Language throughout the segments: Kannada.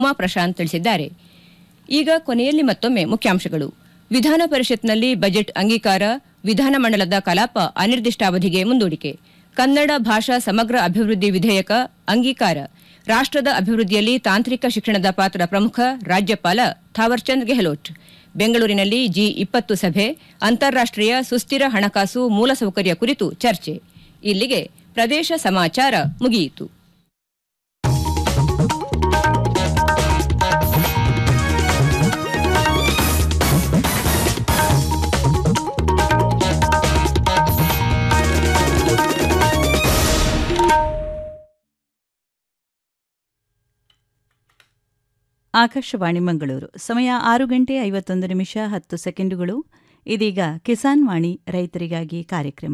ಉಮಾ ಪ್ರಶಾಂತ್ ತಿಳಿಸಿದ್ದಾರೆ ಈಗ ಕೊನೆಯಲ್ಲಿ ಮತ್ತೊಮ್ಮೆ ಮುಖ್ಯಾಂಶಗಳು ವಿಧಾನ ಪರಿಷತ್ನಲ್ಲಿ ಬಜೆಟ್ ಅಂಗೀಕಾರ ವಿಧಾನಮಂಡಲದ ಕಲಾಪ ಅನಿರ್ದಿಷ್ಟಾವಧಿಗೆ ಮುಂದೂಡಿಕೆ ಕನ್ನಡ ಭಾಷಾ ಸಮಗ್ರ ಅಭಿವೃದ್ಧಿ ವಿಧೇಯಕ ಅಂಗೀಕಾರ ರಾಷ್ಟದ ಅಭಿವೃದ್ಧಿಯಲ್ಲಿ ತಾಂತ್ರಿಕ ಶಿಕ್ಷಣದ ಪಾತ್ರ ಪ್ರಮುಖ ರಾಜ್ಯಪಾಲ ಥಾವರ್ಚಂದ್ ಗೆಹ್ಲೋಟ್ ಬೆಂಗಳೂರಿನಲ್ಲಿ ಜಿ ಇಪ್ಪತ್ತು ಸಭೆ ಅಂತಾರಾಷ್ಟೀಯ ಸುಸ್ಥಿರ ಹಣಕಾಸು ಮೂಲಸೌಕರ್ಯ ಕುರಿತು ಚರ್ಚೆ ಇಲ್ಲಿಗೆ ಪ್ರದೇಶ ಸಮಾಚಾರ ಮುಗಿಯಿತು ಆಕಾಶವಾಣಿ ಮಂಗಳೂರು ಸಮಯ ಆರು ಗಂಟೆ ಐವತ್ತೊಂದು ನಿಮಿಷ ಹತ್ತು ಸೆಕೆಂಡುಗಳು ಇದೀಗ ಕಿಸಾನ್ ವಾಣಿ ರೈತರಿಗಾಗಿ ಕಾರ್ಯಕ್ರಮ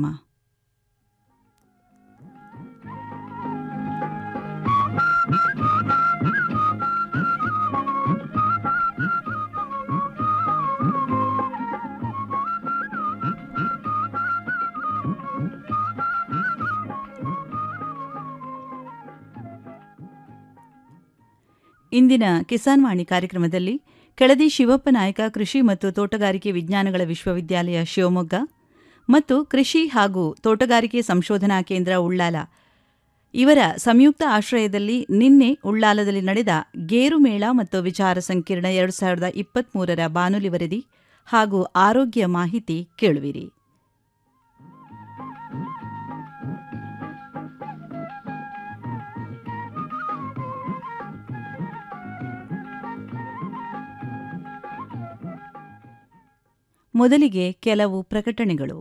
ಇಂದಿನ ಕಿಸಾನ್ ವಾಣಿ ಕಾರ್ಯಕ್ರಮದಲ್ಲಿ ಕೆಳದಿ ಶಿವಪ್ಪ ನಾಯಕ ಕೃಷಿ ಮತ್ತು ತೋಟಗಾರಿಕೆ ವಿಜ್ಞಾನಗಳ ವಿಶ್ವವಿದ್ಯಾಲಯ ಶಿವಮೊಗ್ಗ ಮತ್ತು ಕೃಷಿ ಹಾಗೂ ತೋಟಗಾರಿಕೆ ಸಂಶೋಧನಾ ಕೇಂದ್ರ ಉಳ್ಳಾಲ ಇವರ ಸಂಯುಕ್ತ ಆಶ್ರಯದಲ್ಲಿ ನಿನ್ನೆ ಉಳ್ಳಾಲದಲ್ಲಿ ನಡೆದ ಗೇರು ಮೇಳ ಮತ್ತು ವಿಚಾರ ಸಂಕಿರಣ ಎರಡು ಸಾವಿರದ ಇಪ್ಪತ್ಮೂರರ ಬಾನುಲಿ ವರದಿ ಹಾಗೂ ಆರೋಗ್ಯ ಮಾಹಿತಿ ಕೇಳುವಿರಿ ಮೊದಲಿಗೆ ಕೆಲವು ಪ್ರಕಟಣೆಗಳು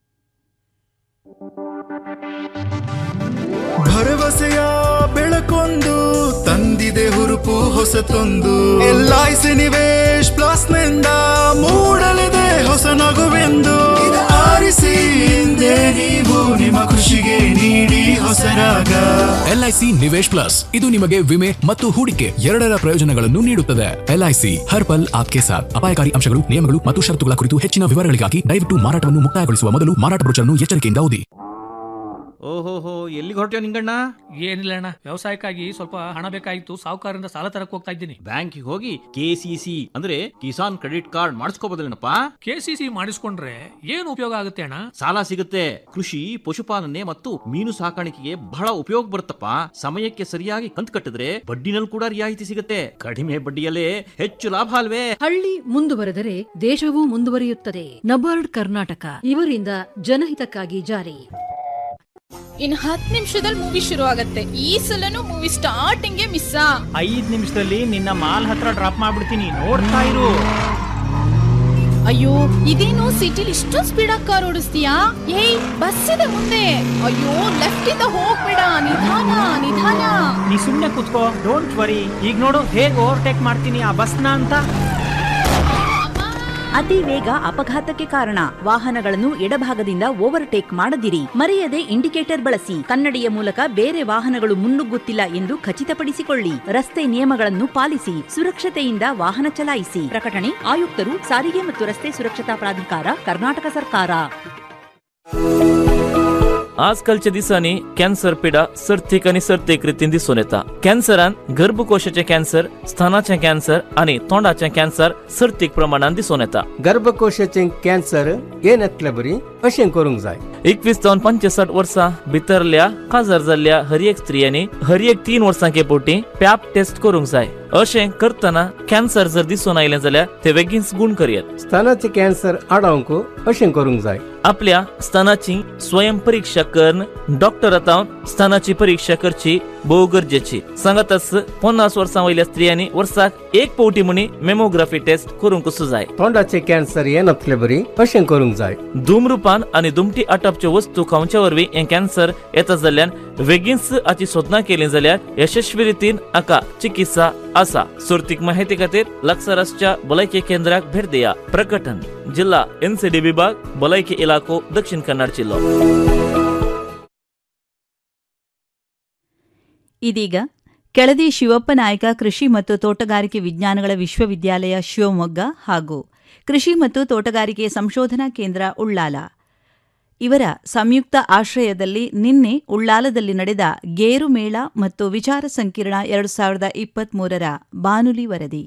ಭರವಸೆಯ ಬೆಳಕೊಂದು ತಂದಿದೆ ಹುರುಪು ಹೊಸತೊಂದು L I C Nivesh plus ನಿಂದ ಮೂಡಲಿದೆ ಹೊಸ ನಗುವೆಂದು ಇದು ಆರಿಸಿ ಹಿಂದೆ ನೀವು ನಿಮ್ಮ ಖುಷಿಗೆ ನೀಡಿ ಹೊಸ ರಾಗ ಎಲ್ಐಸಿ ನಿವೇಶ್ ಪ್ಲಸ್ ಇದು ನಿಮಗೆ ವಿಮೆ ಮತ್ತು ಹೂಡಿಕೆ ಎರಡರ ಪ್ರಯೋಜನಗಳನ್ನು ನೀಡುತ್ತದೆ ಎಲ್ಐಸಿ ಹರ್ ಪಲ್ ಆಪ್ಕೆ ಸಾಥ್ ಅಪಾಯಕಾರಿ ಅಂಶಗಳು ನಿಯಮಗಳು ಮತ್ತು ಷರತ್ತುಗಳ ಕುರಿತು ಹೆಚ್ಚಿನ ವಿವರಗಳಿಗಾಗಿ ದಯವಿಟ್ಟು ಮಾರಾಟವನ್ನು ಮುಕ್ತಾಯಗೊಳಿಸುವ ಮೊದಲು ಮಾರಾಟ ಬ್ರೋಚರ್ನ್ನು ಎಚ್ಚರಿಕೆಯಿಂದ ಓದಿ ಓಹೋಹೋ ಎಲ್ಲಿಗೆ ಹೊರಟ್ಯೋ ನಿಂಗಣ್ಣ ಏನಿಲ್ಲ ಅಣ್ಣ ವ್ಯವಸಾಯಕ್ಕಾಗಿ ಸ್ವಲ್ಪ ಹಣ ಬೇಕಾಗಿತ್ತು ಸಾಹುಕಾರರಿಂದ ಸಾಲ ತರಕ್ ಹೋಗ್ತಾ ಇದ್ದೀನಿ ಬ್ಯಾಂಕಿಗೆ ಹೋಗಿ ಕೆ ಸಿ ಸಿ ಅಂದ್ರೆ ಕಿಸಾನ್ ಕ್ರೆಡಿಟ್ ಕಾರ್ಡ್ ಮಾಡಿಸ್ಕೋಬೋದಲ್ಲೇನಪ್ಪ ಕೆ ಸಿ ಸಿ ಮಾಡಿಸ್ಕೊಂಡ್ರೆ ಏನು ಉಪಯೋಗ ಆಗುತ್ತೆ ಅಣ್ಣ ಸಾಲ ಸಿಗುತ್ತೆ ಕೃಷಿ ಪಶುಪಾಲನೆ ಮತ್ತು ಮೀನು ಸಾಕಾಣಿಕೆಗೆ ಬಹಳ ಉಪಯೋಗ ಬರುತ್ತಪ್ಪ ಸಮಯಕ್ಕೆ ಸರಿಯಾಗಿ ಕಂತು ಕಟ್ಟಿದ್ರೆ ಬಡ್ಡಿನಲ್ಲಿ ಕೂಡ ರಿಯಾಯಿತಿ ಸಿಗುತ್ತೆ ಕಡಿಮೆ ಬಡ್ಡಿಯಲ್ಲೇ ಹೆಚ್ಚು ಲಾಭ ಅಲ್ವೇ ಹಳ್ಳಿ ಮುಂದುವರೆದರೆ ದೇಶವೂ ಮುಂದುವರಿಯುತ್ತದೆ ನಬಾರ್ಡ್ ಕರ್ನಾಟಕ ಇವರಿಂದ ಜನಹಿತಕ್ಕಾಗಿ ಜಾರಿ ಇನ್ ಹತ್ತು ನಿಮಿಷದಲ್ಲಿ ಮೂವಿ ಶುರು ಆಗತ್ತೆ ಈ ಸಲನು ಮೂವಿ ಸ್ಟಾರ್ಟಿಂಗ್ ಮಿಸ್ ಐದ್ ನಿಮಿಷದಲ್ಲಿ ನಿನ್ನ ಮಾಲ್ ಹತ್ರ ಡ್ರಾಪ್ ಮಾಡ್ಬಿಡ್ತೀನಿ ನೋಡ್ತಾ ಇರು ಅಯ್ಯೋ ಇದೇನು ಸಿಟಿಲಿ ಇಷ್ಟೊಂದು ಸ್ಪೀಡ್ ಆಗಿ ಕಾರ್ ಓಡಿಸ್ತೀಯಾ ಏಯ್ ಬಸ್ ಇದೆ ಮುಂದೆ ಅಯ್ಯೋ ಲೆಫ್ಟ್ ಇಂದ ಹೋಗ್ಬೇಡ ನಿಧಾನ ನಿಧಾನ ನೀ ಸುಮ್ನೆ ಕುತ್ಕೋ ಡೋಂಟ್ ವರಿ ಈಗ ನೋಡು ಹೇಗ್ ಓವರ್ಟೇಕ್ ಮಾಡ್ತೀನಿ ಆ ಬಸ್ನ ಅಂತ ಅತಿ ವೇಗ ಅಪಘಾತಕ್ಕೆ ಕಾರಣ ವಾಹನಗಳನ್ನು ಎಡಭಾಗದಿಂದ ಓವರ್ಟೇಕ್ ಮಾಡದಿರಿ ಮರೆಯದೆ ಇಂಡಿಕೇಟರ್ ಬಳಸಿ ಕನ್ನಡಿಯ ಮೂಲಕ ಬೇರೆ ವಾಹನಗಳು ಮುನ್ನುಗ್ಗುತ್ತಿಲ್ಲ ಎಂದು ಖಚಿತಪಡಿಸಿಕೊಳ್ಳಿ ರಸ್ತೆ ನಿಯಮಗಳನ್ನು ಪಾಲಿಸಿ ಸುರಕ್ಷತೆಯಿಂದ ವಾಹನ ಚಲಾಯಿಸಿ ಪ್ರಕಟಣೆ ಆಯುಕ್ತರು ಸಾರಿಗೆ ಮತ್ತು ರಸ್ತೆ सुरक्षता प्राधिकार कर्नाटक सरकार आजकालच्या दिसांनी कॅन्सर पिडा सर्तीक आणि सर्तीक रितीन दिसून येता कॅन्सरान गर्भकोशाचे कॅन्सर स्तनाचे कॅन्सर आणि तोंडाचे कॅन्सर सर्तीक प्रमाणात दिसून येता गर्भकोशाचे कॅन्सर येण्यातल्या बरी अशें करूंक जाय एकवीस जावन पंचेसाठ वर्सां भितरल्या काजार जाल्ल्या हर एक स्त्रियांनी हर एक तीन वर्सांचे पोटी पॅप टेस्ट करूंक जाय अशें करतना कॅन्सर जर दिसून आयलें जाल्यार ते बेगीनच गुण करयात स्तनाचे कॅन्सर आडावंक अशें करूंक जाय आपल्या स्तनाची स्वयं परीक्षा करून डॉक्टरातावन स्तनाची परीक्षा करची भोव गरजेची सांगातच पन्नास वर्सां वयल्या स्त्रियांनी वर्साक एक पावटी म्हणी मेमोग्राफी टेस्ट करूंक जाय तोंडाचे कॅन्सर येण्यातल्या बरी अशें करूंक जाय धूम्रपान आणि दुमटी आटापच्यो वस्तू खावच्या वरवीं हें कॅन्सर येता जाल्ल्यान बेगीनच हाची सोदना केली जाल्यार यशस्वी रितीन हाका चिकित्सा आसा सुरतीक माहिती खातीर लागसारसच्या भलायकी केंद्राक भेट दिया प्रकटन जिल्हा एनसीडी विभाग भलायकी इलाको दक्षिण कन्नड जिल्लो ಇದೀಗ ಕೆಳದಿ ಶಿವಪ್ಪ ನಾಯಕ ಕೃಷಿ ಮತ್ತು ತೋಟಗಾರಿಕೆ ವಿಜ್ಞಾನಗಳ ವಿಶ್ವವಿದ್ಯಾಲಯ ಶಿವಮೊಗ್ಗ ಹಾಗೂ ಕೃಷಿ ಮತ್ತು ತೋಟಗಾರಿಕೆ ಸಂಶೋಧನಾ ಕೇಂದ್ರ ಉಳ್ಳಾಲ ಇವರ ಸಂಯುಕ್ತ ಆಶ್ರಯದಲ್ಲಿ ನಿನ್ನೆ ಉಳ್ಳಾಲದಲ್ಲಿ ನಡೆದ ಗೇರು ಮೇಳ ಮತ್ತು ವಿಚಾರ ಸಂಕಿರಣ ಎರಡು ಸಾವಿರದ ಇಪ್ಪತ್ಮೂರರ ಬಾನುಲಿ ವರದಿ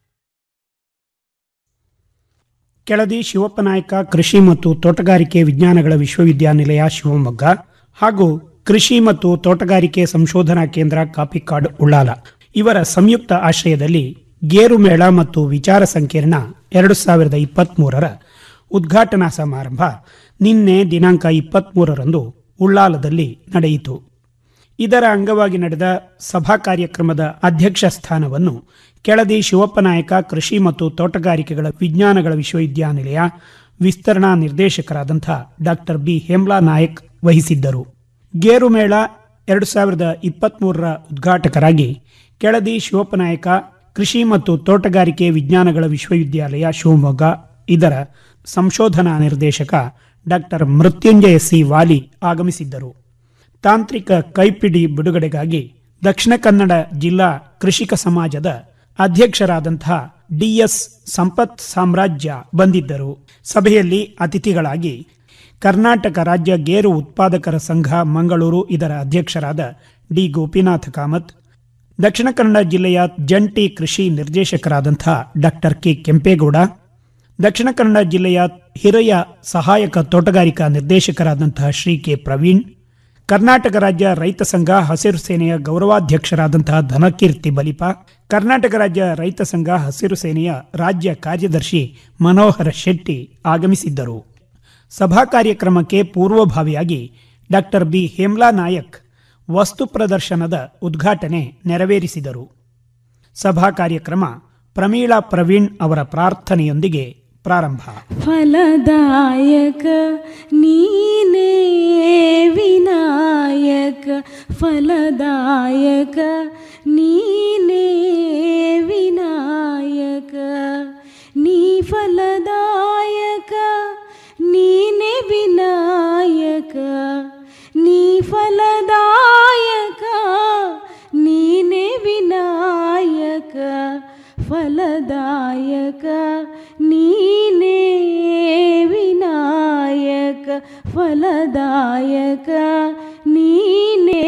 ಕೆಳದಿ ಶಿವಪ್ಪನಾಯಕ ಕೃಷಿ ಮತ್ತು ತೋಟಗಾರಿಕೆ ವಿಜ್ಞಾನಗಳ ವಿಶ್ವವಿದ್ಯಾನಿಲಯ ಶಿವಮೊಗ್ಗ ಹಾಗೂ ಕೃಷಿ ಮತ್ತು ತೋಟಗಾರಿಕೆ ಸಂಶೋಧನಾ ಕೇಂದ್ರ ಕಾಪಿಕಾಡ್ ಉಳ್ಳಾಲ ಇವರ ಸಂಯುಕ್ತ ಆಶ್ರಯದಲ್ಲಿ ಗೇರು ಮೇಳ ಮತ್ತು ವಿಚಾರ ಸಂಕಿರಣ ಎರಡು ಸಾವಿರದ ಇಪ್ಪತ್ಮೂರರ ಉದ್ಘಾಟನಾ ಸಮಾರಂಭ ನಿನ್ನೆ ದಿನಾಂಕ ಇಪ್ಪತ್ಮೂರರಂದು ಉಳ್ಳಾಲದಲ್ಲಿ ನಡೆಯಿತು ಇದರ ಅಂಗವಾಗಿ ನಡೆದ ಸಭಾ ಕಾರ್ಯಕ್ರಮದ ಅಧ್ಯಕ್ಷ ಸ್ಥಾನವನ್ನು ಕೆಳದಿ ಶಿವಪ್ಪನಾಯಕ ಕೃಷಿ ಮತ್ತು ತೋಟಗಾರಿಕೆಗಳ ವಿಜ್ಞಾನಗಳ ವಿಶ್ವವಿದ್ಯಾನಿಲಯ ವಿಸ್ತರಣಾ ನಿರ್ದೇಶಕರಾದಂಥ ಡಾಕ್ಟರ್ ಬಿ ಹೇಮ್ಲಾ ನಾಯಕ್ ವಹಿಸಿದ್ದರು ಗೇರು ಮೇಳ ಎರಡು ಸಾವಿರದ ಇಪ್ಪತ್ಮೂರರ ಉದ್ಘಾಟಕರಾಗಿ ಕೆಳದಿ ಶಿವಪ್ಪನಾಯಕ ಕೃಷಿ ಮತ್ತು ತೋಟಗಾರಿಕೆ ವಿಜ್ಞಾನಗಳ ವಿಶ್ವವಿದ್ಯಾಲಯ ಶಿವಮೊಗ್ಗ ಇದರ ಸಂಶೋಧನಾ ನಿರ್ದೇಶಕ ಡಾಕ್ಟರ್ ಮೃತ್ಯುಂಜಯ ಸಿ ವಾಲಿ ಆಗಮಿಸಿದ್ದರು ತಾಂತ್ರಿಕ ಕೈಪಿಡಿ ಬಿಡುಗಡೆಗಾಗಿ ದಕ್ಷಿಣ ಕನ್ನಡ ಜಿಲ್ಲಾ ಕೃಷಿಕ ಸಮಾಜದ ಅಧ್ಯಕ್ಷರಾದಂತಹ ಡಿಎಸ್ ಸಂಪತ್ ಸಾಮ್ರಾಜ್ಯ ಬಂದಿದ್ದರು ಸಭೆಯಲ್ಲಿ ಅತಿಥಿಗಳಾಗಿ ಕರ್ನಾಟಕ ರಾಜ್ಯ ಗೇರು ಉತ್ಪಾದಕರ ಸಂಘ ಮಂಗಳೂರು ಇದರ ಅಧ್ಯಕ್ಷರಾದ ಡಿ ಗೋಪಿನಾಥ ಕಾಮತ್ ದಕ್ಷಿಣ ಕನ್ನಡ ಜಿಲ್ಲೆಯ ಜಂಟಿ ಕೃಷಿ ನಿರ್ದೇಶಕರಾದಂತಹ ಡಾಕ್ಟರ್ ಕೆ ಕೆಂಪೇಗೌಡ ದಕ್ಷಿಣ ಕನ್ನಡ ಜಿಲ್ಲೆಯ ಹಿರಿಯ ಸಹಾಯಕ ತೋಟಗಾರಿಕಾ ನಿರ್ದೇಶಕರಾದಂತಹ ಶ್ರೀ ಕೆ ಪ್ರವೀಣ್ ಕರ್ನಾಟಕ ರಾಜ್ಯ ರೈತ ಸಂಘ ಹಸಿರು ಸೇನೆಯ ಗೌರವಾಧ್ಯಕ್ಷರಾದಂತಹ ಧನಕೀರ್ತಿ ಬಲಿಪ ಕರ್ನಾಟಕ ರಾಜ್ಯ ರೈತ ಸಂಘ ಹಸಿರು ಸೇನೆಯ ರಾಜ್ಯ ಕಾರ್ಯದರ್ಶಿ ಮನೋಹರ ಶೆಟ್ಟಿ ಆಗಮಿಸಿದ್ದರು ಸಭಾ ಕಾರ್ಯಕ್ರಮಕ್ಕೆ ಪೂರ್ವಭಾವಿಯಾಗಿ ಡಾಕ್ಟರ್ ಬಿ ಹೇಮ್ಲಾ ನಾಯಕ್ ವಸ್ತು ಪ್ರದರ್ಶನದ ಉದ್ಘಾಟನೆ ನೆರವೇರಿಸಿದರು ಸಭಾ ಕಾರ್ಯಕ್ರಮ ಪ್ರಮೀಳಾ ಪ್ರವೀಣ್ ಅವರ ಪ್ರಾರ್ಥನೆಯೊಂದಿಗೆ ಪ್ರಾರಂಭ ಫಲದಾಯಕ ನೀನೇ ವಿನಾಯಕ ಫಲದಾಯಕ ನೀನೇ ವಿನಾಯಕ ನೀ ಫಲದಾಯಕ ನೀನೇ ವಿನಾಯಕ ನೀ ಫಲದಾಯಕ ನೀನೇ ವಿನಾಯಕ ಫಲದಾಯಕ ನೀನೇ ವಿನಾಯಕ ಫಲದಾಯಕ ನೀನೇ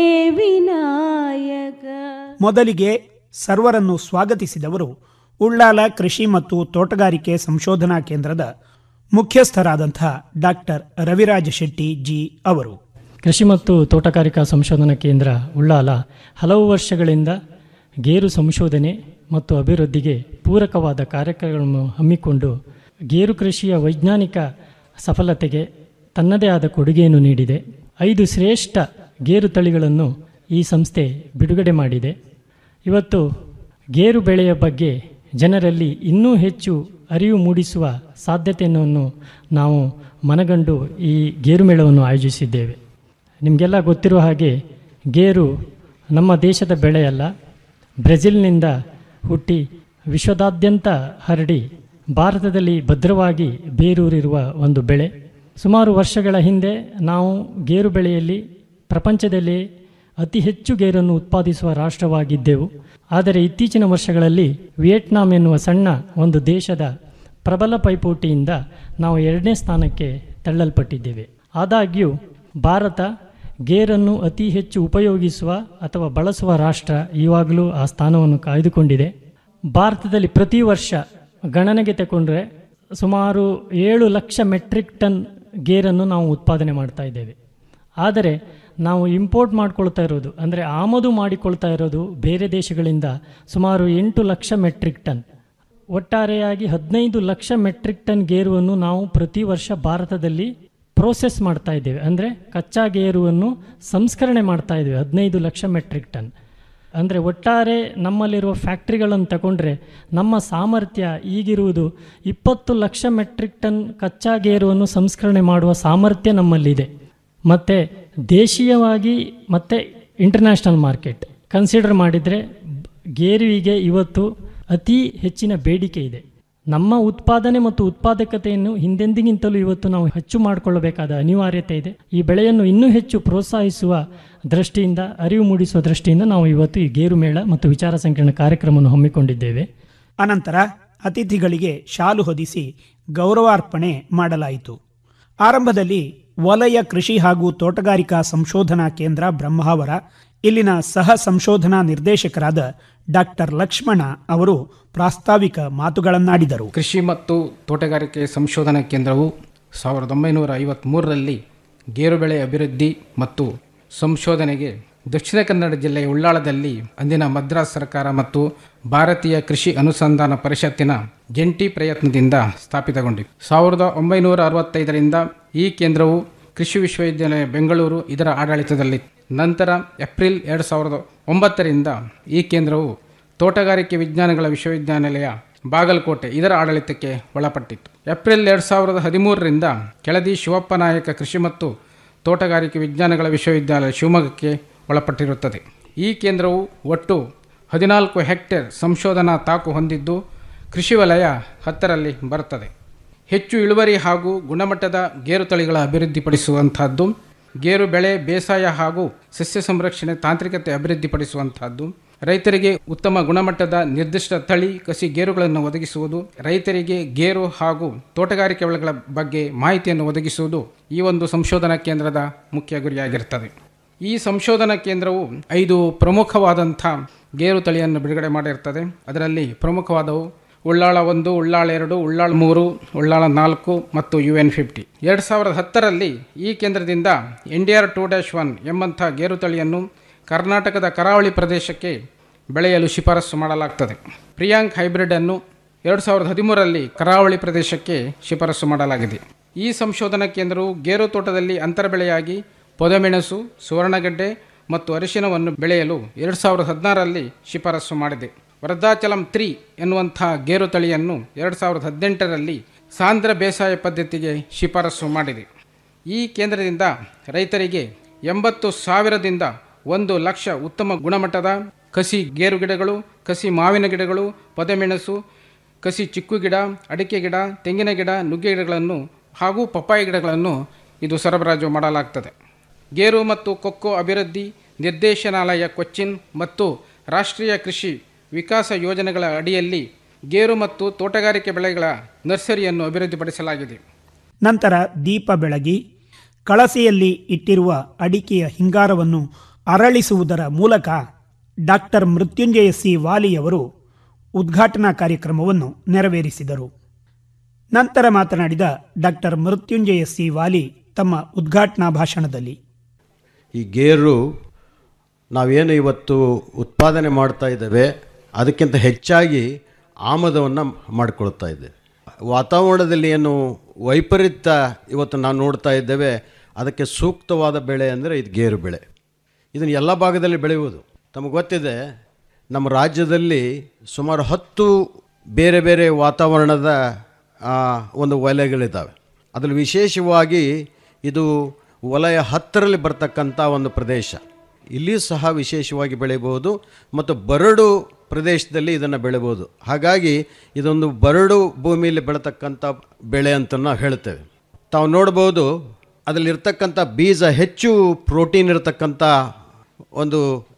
ವಿನಾಯಕ ಮೊದಲಿಗೆ ಸರ್ವರನ್ನು ಸ್ವಾಗತಿಸಿದವರು ಉಳ್ಳಾಲ ಕೃಷಿ ಮತ್ತು ತೋಟಗಾರಿಕೆ ಸಂಶೋಧನಾ ಕೇಂದ್ರದ ಮುಖ್ಯಸ್ಥರಾದಂಥ ಡಾಕ್ಟರ್ ರವಿರಾಜ ಶೆಟ್ಟಿ ಜಿ ಅವರು ಕೃಷಿ ಮತ್ತು ತೋಟಗಾರಿಕಾ ಸಂಶೋಧನಾ ಕೇಂದ್ರ ಉಳ್ಳಾಲ ಹಲವು ವರ್ಷಗಳಿಂದ ಗೇರು ಸಂಶೋಧನೆ ಮತ್ತು ಅಭಿವೃದ್ಧಿಗೆ ಪೂರಕವಾದ ಕಾರ್ಯಕ್ರಮಗಳನ್ನು ಹಮ್ಮಿಕೊಂಡು ಗೇರು ಕೃಷಿಯ ವೈಜ್ಞಾನಿಕ ಸಫಲತೆಗೆ ತನ್ನದೇ ಆದ ಕೊಡುಗೆಯನ್ನು ನೀಡಿದೆ ಐದು ಶ್ರೇಷ್ಠ ಗೇರು ತಳಿಗಳನ್ನು ಈ ಸಂಸ್ಥೆ ಬಿಡುಗಡೆ ಮಾಡಿದೆ ಇವತ್ತು ಗೇರು ಬೆಳೆಯ ಬಗ್ಗೆ ಜನರಲ್ಲಿ ಇನ್ನೂ ಹೆಚ್ಚು ಅರಿವು ಮೂಡಿಸುವ ಸಾಧ್ಯತೆಯನ್ನು ನಾವು ಮನಗಂಡು ಈ ಗೇರು ಮೇಳವನ್ನು ಆಯೋಜಿಸಿದ್ದೇವೆ ನಿಮಗೆಲ್ಲ ಗೊತ್ತಿರುವ ಹಾಗೆ ಗೇರು ನಮ್ಮ ದೇಶದ ಬೆಳೆಯಲ್ಲ ಬ್ರೆಜಿಲ್ನಿಂದ ಹುಟ್ಟಿ ವಿಶ್ವದಾದ್ಯಂತ ಹರಡಿ ಭಾರತದಲ್ಲಿ ಭದ್ರವಾಗಿ ಬೇರೂರಿರುವ ಒಂದು ಬೆಳೆ ಸುಮಾರು ವರ್ಷಗಳ ಹಿಂದೆ ನಾವು ಗೇರು ಬೆಳೆಯಲ್ಲಿ ಪ್ರಪಂಚದಲ್ಲಿ ಅತಿ ಹೆಚ್ಚು ಗೇರನ್ನು ಉತ್ಪಾದಿಸುವ ರಾಷ್ಟ್ರವಾಗಿದ್ದೆವು ಆದರೆ ಇತ್ತೀಚಿನ ವರ್ಷಗಳಲ್ಲಿ ವಿಯೆಟ್ನಾಂ ಎನ್ನುವ ಸಣ್ಣ ಒಂದು ದೇಶದ ಪ್ರಬಲ ಪೈಪೋಟಿಯಿಂದ ನಾವು ಎರಡನೇ ಸ್ಥಾನಕ್ಕೆ ತಳ್ಳಲ್ಪಟ್ಟಿದ್ದೇವೆ ಆದಾಗ್ಯೂ ಭಾರತ ಗೇರನ್ನು ಅತಿ ಹೆಚ್ಚು ಉಪಯೋಗಿಸುವ ಅಥವಾ ಬಳಸುವ ರಾಷ್ಟ್ರ ಇವಾಗಲೂ ಆ ಸ್ಥಾನವನ್ನು ಕಾಯ್ದುಕೊಂಡಿದೆ ಭಾರತದಲ್ಲಿ ಪ್ರತಿ ವರ್ಷ ಗಣನೆಗೆ ತಗೊಂಡ್ರೆ ಸುಮಾರು ಏಳು ಲಕ್ಷ ಮೆಟ್ರಿಕ್ ಟನ್ ಗೇರನ್ನು ನಾವು ಉತ್ಪಾದನೆ ಮಾಡ್ತಾ ಇದ್ದೇವೆ ಆದರೆ ನಾವು ಇಂಪೋರ್ಟ್ ಮಾಡ್ಕೊಳ್ತಾ ಇರೋದು ಅಂದರೆ ಆಮದು ಮಾಡಿಕೊಳ್ತಾ ಇರೋದು ಬೇರೆ ದೇಶಗಳಿಂದ ಸುಮಾರು ಎಂಟು ಲಕ್ಷ ಮೆಟ್ರಿಕ್ ಟನ್ ಒಟ್ಟಾರೆಯಾಗಿ ಹದಿನೈದು ಲಕ್ಷ ಮೆಟ್ರಿಕ್ ಟನ್ ಗೇರುವನ್ನು ನಾವು ಪ್ರತಿ ವರ್ಷ ಭಾರತದಲ್ಲಿ ಪ್ರೋಸೆಸ್ ಮಾಡ್ತಾ ಇದ್ದೇವೆ ಅಂದರೆ ಕಚ್ಚಾ ಗೇರುವನ್ನು ಸಂಸ್ಕರಣೆ ಮಾಡ್ತಾ ಇದ್ದೇವೆ ಹದಿನೈದು ಲಕ್ಷ ಮೆಟ್ರಿಕ್ ಟನ್ ಅಂದರೆ ಒಟ್ಟಾರೆ ನಮ್ಮಲ್ಲಿರುವ ಫ್ಯಾಕ್ಟ್ರಿಗಳನ್ನು ತಗೊಂಡ್ರೆ ನಮ್ಮ ಸಾಮರ್ಥ್ಯ ಈಗಿರುವುದು ಇಪ್ಪತ್ತು ಲಕ್ಷ ಮೆಟ್ರಿಕ್ ಟನ್ ಕಚ್ಚಾ ಗೇರುವನ್ನು ಸಂಸ್ಕರಣೆ ಮಾಡುವ ಸಾಮರ್ಥ್ಯ ನಮ್ಮಲ್ಲಿದೆ ಮತ್ತು ದೇಶೀಯವಾಗಿ ಮತ್ತು ಇಂಟರ್ನ್ಯಾಷನಲ್ ಮಾರ್ಕೆಟ್ ಕನ್ಸಿಡರ್ ಮಾಡಿದರೆ ಗೇರುವಿಗೆ ಇವತ್ತು ಅತಿ ಹೆಚ್ಚಿನ ಬೇಡಿಕೆ ಇದೆ ನಮ್ಮ ಉತ್ಪಾದನೆ ಮತ್ತು ಉತ್ಪಾದಕತೆಯನ್ನು ಹಿಂದೆಂದಿಗಿಂತಲೂ ಇವತ್ತು ನಾವು ಹೆಚ್ಚು ಮಾಡಿಕೊಳ್ಳಬೇಕಾದ ಅನಿವಾರ್ಯತೆ ಇದೆ ಈ ಬೆಳೆಯನ್ನು ಇನ್ನೂ ಹೆಚ್ಚು ಪ್ರೋತ್ಸಾಹಿಸುವ ದೃಷ್ಟಿಯಿಂದ ಅರಿವು ಮೂಡಿಸುವ ದೃಷ್ಟಿಯಿಂದ ನಾವು ಇವತ್ತು ಈ ಗೇರು ಮೇಳ ಮತ್ತು ವಿಚಾರ ಸಂಕಿರಣ ಕಾರ್ಯಕ್ರಮವನ್ನು ಹಮ್ಮಿಕೊಂಡಿದ್ದೇವೆ ಅನಂತರ ಅತಿಥಿಗಳಿಗೆ ಶಾಲು ಹೊದಿಸಿ ಗೌರವಾರ್ಪಣೆ ಮಾಡಲಾಯಿತು ಆರಂಭದಲ್ಲಿ ವಲಯ ಕೃಷಿ ಹಾಗೂ ತೋಟಗಾರಿಕಾ ಸಂಶೋಧನಾ ಕೇಂದ್ರ ಬ್ರಹ್ಮಾವರ ಇಲ್ಲಿನ ಸಹ ಸಂಶೋಧನಾ ನಿರ್ದೇಶಕರಾದ ಡಾಕ್ಟರ್ ಲಕ್ಷ್ಮಣ ಅವರು ಪ್ರಾಸ್ತಾವಿಕ ಮಾತುಗಳನ್ನಾಡಿದರು ಕೃಷಿ ಮತ್ತು ತೋಟಗಾರಿಕೆ ಸಂಶೋಧನಾ ಕೇಂದ್ರವು ಸಾವಿರದ ಒಂಬೈನೂರ ಐವತ್ತ್ಮೂರರಲ್ಲಿ ಗೇರು ಬೆಳೆ ಅಭಿವೃದ್ಧಿ ಮತ್ತು ಸಂಶೋಧನೆಗೆ ದಕ್ಷಿಣ ಕನ್ನಡ ಜಿಲ್ಲೆಯ ಉಳ್ಳಾಳದಲ್ಲಿ ಅಂದಿನ ಮದ್ರಾಸ್ ಸರ್ಕಾರ ಮತ್ತು ಭಾರತೀಯ ಕೃಷಿ ಅನುಸಂಧಾನ ಪರಿಷತ್ತಿನ ಜಂಟಿ ಪ್ರಯತ್ನದಿಂದ ಸ್ಥಾಪಿತಗೊಂಡಿದೆ ಸಾವಿರದ ಒಂಬೈನೂರ ಅರವತ್ತೈದರಿಂದ ಈ ಕೇಂದ್ರವು ಕೃಷಿ ವಿಶ್ವವಿದ್ಯಾಲಯ ಬೆಂಗಳೂರು ಇದರ ಆಡಳಿತದಲ್ಲಿತ್ತು ನಂತರ ಏಪ್ರಿಲ್ ಎರಡು ಸಾವಿರದ ಒಂಬತ್ತರಿಂದ ಈ ಕೇಂದ್ರವು ತೋಟಗಾರಿಕೆ ವಿಜ್ಞಾನಗಳ ವಿಶ್ವವಿದ್ಯಾನಿಲಯ ಬಾಗಲಕೋಟೆ ಇದರ ಆಡಳಿತಕ್ಕೆ ಒಳಪಟ್ಟಿತ್ತು ಏಪ್ರಿಲ್ ಎರಡು ಸಾವಿರದ ಹದಿಮೂರರಿಂದ ಕೆಳದಿ ಶಿವಪ್ಪ ನಾಯಕ ಕೃಷಿ ಮತ್ತು ತೋಟಗಾರಿಕೆ ವಿಜ್ಞಾನಗಳ ವಿಶ್ವವಿದ್ಯಾಲಯ ಶಿವಮೊಗ್ಗಕ್ಕೆ ಒಳಪಟ್ಟಿರುತ್ತದೆ ಈ ಕೇಂದ್ರವು ಒಟ್ಟು ಹದಿನಾಲ್ಕು ಹೆಕ್ಟೇರ್ ಸಂಶೋಧನಾ ತಾಕು ಹೊಂದಿದ್ದು ಕೃಷಿ ವಲಯ ಹತ್ತರಲ್ಲಿ ಬರುತ್ತದೆ ಹೆಚ್ಚು ಇಳುವರಿ ಹಾಗೂ ಗುಣಮಟ್ಟದ ಗೇರು ತಳಿಗಳ ಅಭಿವೃದ್ಧಿಪಡಿಸುವಂತಹದ್ದು ಗೇರು ಬೆಳೆ ಬೇಸಾಯ ಹಾಗೂ ಸಸ್ಯ ಸಂರಕ್ಷಣೆ ತಾಂತ್ರಿಕತೆ ಅಭಿವೃದ್ಧಿಪಡಿಸುವಂತಹದ್ದು ರೈತರಿಗೆ ಉತ್ತಮ ಗುಣಮಟ್ಟದ ನಿರ್ದಿಷ್ಟ ತಳಿ ಕಸಿ ಗೇರುಗಳನ್ನು ಒದಗಿಸುವುದು ರೈತರಿಗೆ ಗೇರು ಹಾಗೂ ತೋಟಗಾರಿಕೆ ಬೆಳೆಗಳ ಬಗ್ಗೆ ಮಾಹಿತಿಯನ್ನು ಒದಗಿಸುವುದು ಈ ಒಂದು ಸಂಶೋಧನಾ ಕೇಂದ್ರದ ಮುಖ್ಯ ಗುರಿಯಾಗಿರುತ್ತದೆ ಈ ಸಂಶೋಧನಾ ಕೇಂದ್ರವು ಐದು ಪ್ರಮುಖವಾದಂಥ ಗೇರು ತಳಿಯನ್ನು ಬಿಡುಗಡೆ ಮಾಡಿರ್ತದೆ ಅದರಲ್ಲಿ ಪ್ರಮುಖವಾದವು ಉಳ್ಳಾಳ ಒಂದು ಉಳ್ಳಾಳ ಎರಡು ಉಳ್ಳಾಳ ಮೂರು ಉಳ್ಳಾಳ ನಾಲ್ಕು ಮತ್ತು ಯು ಎನ್ ಫಿಫ್ಟಿ ಎರಡು ಸಾವಿರದ ಹತ್ತರಲ್ಲಿ ಈ ಕೇಂದ್ರದಿಂದ N D R two dash one ಎಂಬಂಥ ಗೇರು ತಳಿಯನ್ನು ಕರ್ನಾಟಕದ ಕರಾವಳಿ ಪ್ರದೇಶಕ್ಕೆ ಬೆಳೆಯಲು ಶಿಫಾರಸು ಮಾಡಲಾಗ್ತದೆ ಪ್ರಿಯಾಂಕ್ ಹೈಬ್ರಿಡ್ ಅನ್ನು ಎರಡು ಸಾವಿರದ ಹದಿಮೂರರಲ್ಲಿ ಕರಾವಳಿ ಪ್ರದೇಶಕ್ಕೆ ಶಿಫಾರಸು ಮಾಡಲಾಗಿದೆ ಈ ಸಂಶೋಧನಾ ಕೇಂದ್ರವು ಗೇರು ತೋಟದಲ್ಲಿ ಅಂತರ ಬೆಳೆಯಾಗಿ ಪೊದಮೆಣಸು ಸುವರ್ಣಗಡ್ಡೆ ಮತ್ತು ಅರಿಶಿನವನ್ನು ಬೆಳೆಯಲು ಎರಡು ಸಾವಿರದ ಹದಿನಾರರಲ್ಲಿ ಶಿಫಾರಸು ಮಾಡಿದೆ ವರದಾಚಲಂ ತ್ರೀ ಎನ್ನುವಂಥ ಗೇರು ತಳಿಯನ್ನು ಎರಡು ಸಾವಿರದ ಹದಿನೆಂಟರಲ್ಲಿ ಸಾಂದ್ರ ಬೇಸಾಯ ಪದ್ಧತಿಗೆ ಶಿಫಾರಸು ಮಾಡಿದೆ ಈ ಕೇಂದ್ರದಿಂದ ರೈತರಿಗೆ ಎಂಬತ್ತು ಸಾವಿರದಿಂದ ಒಂದು ಲಕ್ಷ ಉತ್ತಮ ಗುಣಮಟ್ಟದ ಕಸಿ ಗೇರು ಗಿಡಗಳು ಕಸಿ ಮಾವಿನ ಗಿಡಗಳು ಪೊದೆಮೆಣಸು ಕಸಿ ಚಿಕ್ಕು ಗಿಡ ಅಡಿಕೆ ಗಿಡ ತೆಂಗಿನ ಗಿಡ ನುಗ್ಗೆ ಗಿಡಗಳನ್ನು ಹಾಗೂ ಪಪ್ಪಾಯಿ ಗಿಡಗಳನ್ನು ಇದು ಸರಬರಾಜು ಮಾಡಲಾಗ್ತದೆ ಗೇರು ಮತ್ತು ಕೊಕ್ಕೋ ಅಭಿವೃದ್ಧಿ ನಿರ್ದೇಶನಾಲಯ ಕೊಚ್ಚಿನ್ ಮತ್ತು ರಾಷ್ಟ್ರೀಯ ಕೃಷಿ ವಿಕಾಸ ಯೋಜನೆಗಳ ಅಡಿಯಲ್ಲಿ ಗೇರು ಮತ್ತು ತೋಟಗಾರಿಕೆ ಬೆಳೆಗಳ ನರ್ಸರಿಯನ್ನು ಅಭಿವೃದ್ಧಿಪಡಿಸಲಾಗಿದೆ ನಂತರ ದೀಪ ಬೆಳಗಿ ಕಳಸೆಯಲ್ಲಿ ಇಟ್ಟಿರುವ ಅಡಿಕೆಯ ಹಿಂಗಾರವನ್ನು ಅರಳಿಸುವುದರ ಮೂಲಕ ಡಾಕ್ಟರ್ ಮೃತ್ಯುಂಜಯ ಸಿ ವಾಲಿಯವರು ಉದ್ಘಾಟನಾ ಕಾರ್ಯಕ್ರಮವನ್ನು ನೆರವೇರಿಸಿದರು ನಂತರ ಮಾತನಾಡಿದ ಡಾಕ್ಟರ್ ಮೃತ್ಯುಂಜಯ ಸಿ ವಾಲಿ ತಮ್ಮ ಉದ್ಘಾಟನಾ ಭಾಷಣದಲ್ಲಿ ಈ ಗೇರು ನಾವೇನು ಇವತ್ತು ಉತ್ಪಾದನೆ ಮಾಡ್ತಾ ಇದ್ದೇವೆ ಅದಕ್ಕಿಂತ ಹೆಚ್ಚಾಗಿ ಆಮದವನ್ನು ಮಾಡಿಕೊಳ್ತಾ ಇದ್ದೇವೆ ವಾತಾವರಣದಲ್ಲಿ ಏನು ವೈಪರೀತ್ಯ ಇವತ್ತು ನಾವು ನೋಡ್ತಾ ಇದ್ದೇವೆ ಅದಕ್ಕೆ ಸೂಕ್ತವಾದ ಬೆಳೆ ಅಂದರೆ ಇದು ಗೇರು ಬೆಳೆ ಇದನ್ನು ಎಲ್ಲ ಭಾಗದಲ್ಲಿ ಬೆಳೆಯುವುದು ತಮಗೆ ಗೊತ್ತಿದೆ ನಮ್ಮ ರಾಜ್ಯದಲ್ಲಿ ಸುಮಾರು ಹತ್ತು ಬೇರೆ ಬೇರೆ ವಾತಾವರಣದ ಆ, ಒಂದು ವಲಯಗಳಿದ್ದಾವೆ ಅದರಲ್ಲಿ ವಿಶೇಷವಾಗಿ ಇದು ವಲಯ ಹತ್ತರಲ್ಲಿ ಬರ್ತಕ್ಕಂಥ ಒಂದು ಪ್ರದೇಶ ಇಲ್ಲಿ ಸಹ ವಿಶೇಷವಾಗಿ ಬೆಳೆಯಬಹುದು ಮತ್ತು ಬರಡು ಪ್ರದೇಶದಲ್ಲಿ ಇದನ್ನು ಬೆಳೆಬೋದು ಹಾಗಾಗಿ ಇದೊಂದು ಬರಡು ಭೂಮಿಯಲ್ಲಿ ಬೆಳತಕ್ಕಂಥ ಬೆಳೆ ಅಂತ ನಾವು ಹೇಳ್ತೇವೆ ತಾವು ನೋಡ್ಬೋದು ಅದರಲ್ಲಿರ್ತಕ್ಕಂಥ ಬೀಜ ಹೆಚ್ಚು ಪ್ರೋಟೀನ್ ಇರತಕ್ಕಂಥ ಒಂದು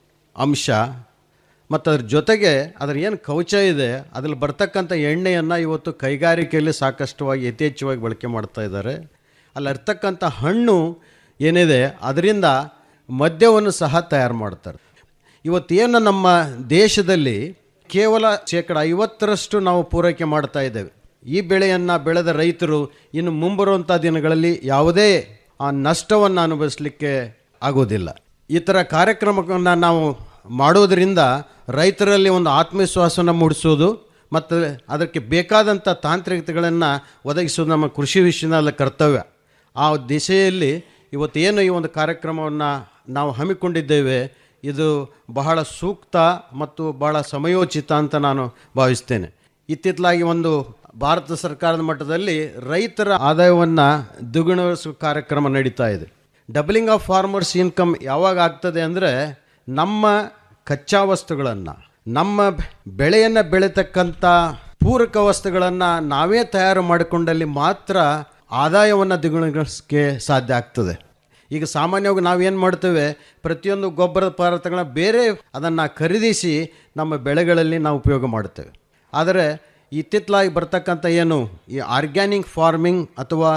ಅಂಶ ಮತ್ತು ಅದ್ರ ಜೊತೆಗೆ ಅದರ ಏನು ಕವಚ ಇದೆ ಅದರಲ್ಲಿ ಬರ್ತಕ್ಕಂಥ ಎಣ್ಣೆಯನ್ನು ಇವತ್ತು ಕೈಗಾರಿಕೆಯಲ್ಲಿ ಸಾಕಷ್ಟುವಾಗಿ ಯಥೇಚ್ಛವಾಗಿ ಬಳಕೆ ಮಾಡ್ತಾ ಇದ್ದಾರೆ ಅಲ್ಲಿರ್ತಕ್ಕಂಥ ಹಣ್ಣು ಏನಿದೆ ಅದರಿಂದ ಮದ್ಯವನ್ನು ಸಹ ತಯಾರು ಮಾಡ್ತಾರೆ ಇವತ್ತೇನು ನಮ್ಮ ದೇಶದಲ್ಲಿ ಕೇವಲ ಶೇಕಡ ಐವತ್ತರಷ್ಟು ನಾವು ಪೂರೈಕೆ ಮಾಡ್ತಾ ಇದ್ದೇವೆ ಈ ಬೆಳೆಯನ್ನು ಬೆಳೆದ ರೈತರು ಇನ್ನು ಮುಂಬರುವಂಥ ದಿನಗಳಲ್ಲಿ ಯಾವುದೇ ಆ ನಷ್ಟವನ್ನು ಅನುಭವಿಸಲಿಕ್ಕೆ ಆಗೋದಿಲ್ಲ ಈ ಥರ ಕಾರ್ಯಕ್ರಮವನ್ನು ನಾವು ಮಾಡೋದರಿಂದ ರೈತರಲ್ಲಿ ಒಂದು ಆತ್ಮವಿಶ್ವಾಸವನ್ನು ಮೂಡಿಸೋದು ಮತ್ತು ಅದಕ್ಕೆ ಬೇಕಾದಂಥ ತಾಂತ್ರಿಕತೆಗಳನ್ನು ಒದಗಿಸೋದು ನಮ್ಮ ಕೃಷಿ ವಿಶ್ವವಿದ್ಯಾಲಯದ ಕರ್ತವ್ಯ ಆ ದಿಶೆಯಲ್ಲಿ ಇವತ್ತೇನು ಈ ಒಂದು ಕಾರ್ಯಕ್ರಮವನ್ನು ನಾವು ಹಮ್ಮಿಕೊಂಡಿದ್ದೇವೆ ಇದು ಬಹಳ ಸೂಕ್ತ ಮತ್ತು ಬಹಳ ಸಮಯೋಚಿತ ಅಂತ ನಾನು ಭಾವಿಸ್ತೇನೆ ಇತ್ತಿತ್ತಲಾಗಿ ಒಂದು ಭಾರತ ಸರ್ಕಾರದ ಮಟ್ಟದಲ್ಲಿ ರೈತರ ಆದಾಯವನ್ನು ದ್ವಿಗುಣಗೊಳಿಸುವ ಕಾರ್ಯಕ್ರಮ ನಡೀತಾ ಇದೆ ಡಬಲಿಂಗ್ ಆಫ್ ಫಾರ್ಮರ್ಸ್ ಇನ್ಕಮ್ ಯಾವಾಗ ಆಗ್ತದೆ ಅಂದರೆ ನಮ್ಮ ಕಚ್ಚಾ ವಸ್ತುಗಳನ್ನು ನಮ್ಮ ಬೆಳೆಯನ್ನು ಬೆಳೀತಕ್ಕಂಥ ಪೂರಕ ವಸ್ತುಗಳನ್ನು ನಾವೇ ತಯಾರು ಮಾಡಿಕೊಂಡಲ್ಲಿ ಮಾತ್ರ ಆದಾಯವನ್ನು ದ್ವಿಗುಣಗೊಳಿಸಕ್ಕೆ ಸಾಧ್ಯ ಆಗ್ತದೆ ಈಗ ಸಾಮಾನ್ಯವಾಗಿ ನಾವೇನು ಮಾಡ್ತೇವೆ ಪ್ರತಿಯೊಂದು ಗೊಬ್ಬರದ ಪದಾರ್ಥಗಳನ್ನ ಬೇರೆ ಅದನ್ನು ಖರೀದಿಸಿ ನಮ್ಮ ಬೆಳೆಗಳಲ್ಲಿ ನಾವು ಉಪಯೋಗ ಮಾಡ್ತೇವೆ ಆದರೆ ಇತ್ತಿತ್ತಲಾಗಿ ಬರ್ತಕ್ಕಂಥ ಏನು ಈ ಆರ್ಗ್ಯಾನಿಕ್ ಫಾರ್ಮಿಂಗ್ ಅಥವಾ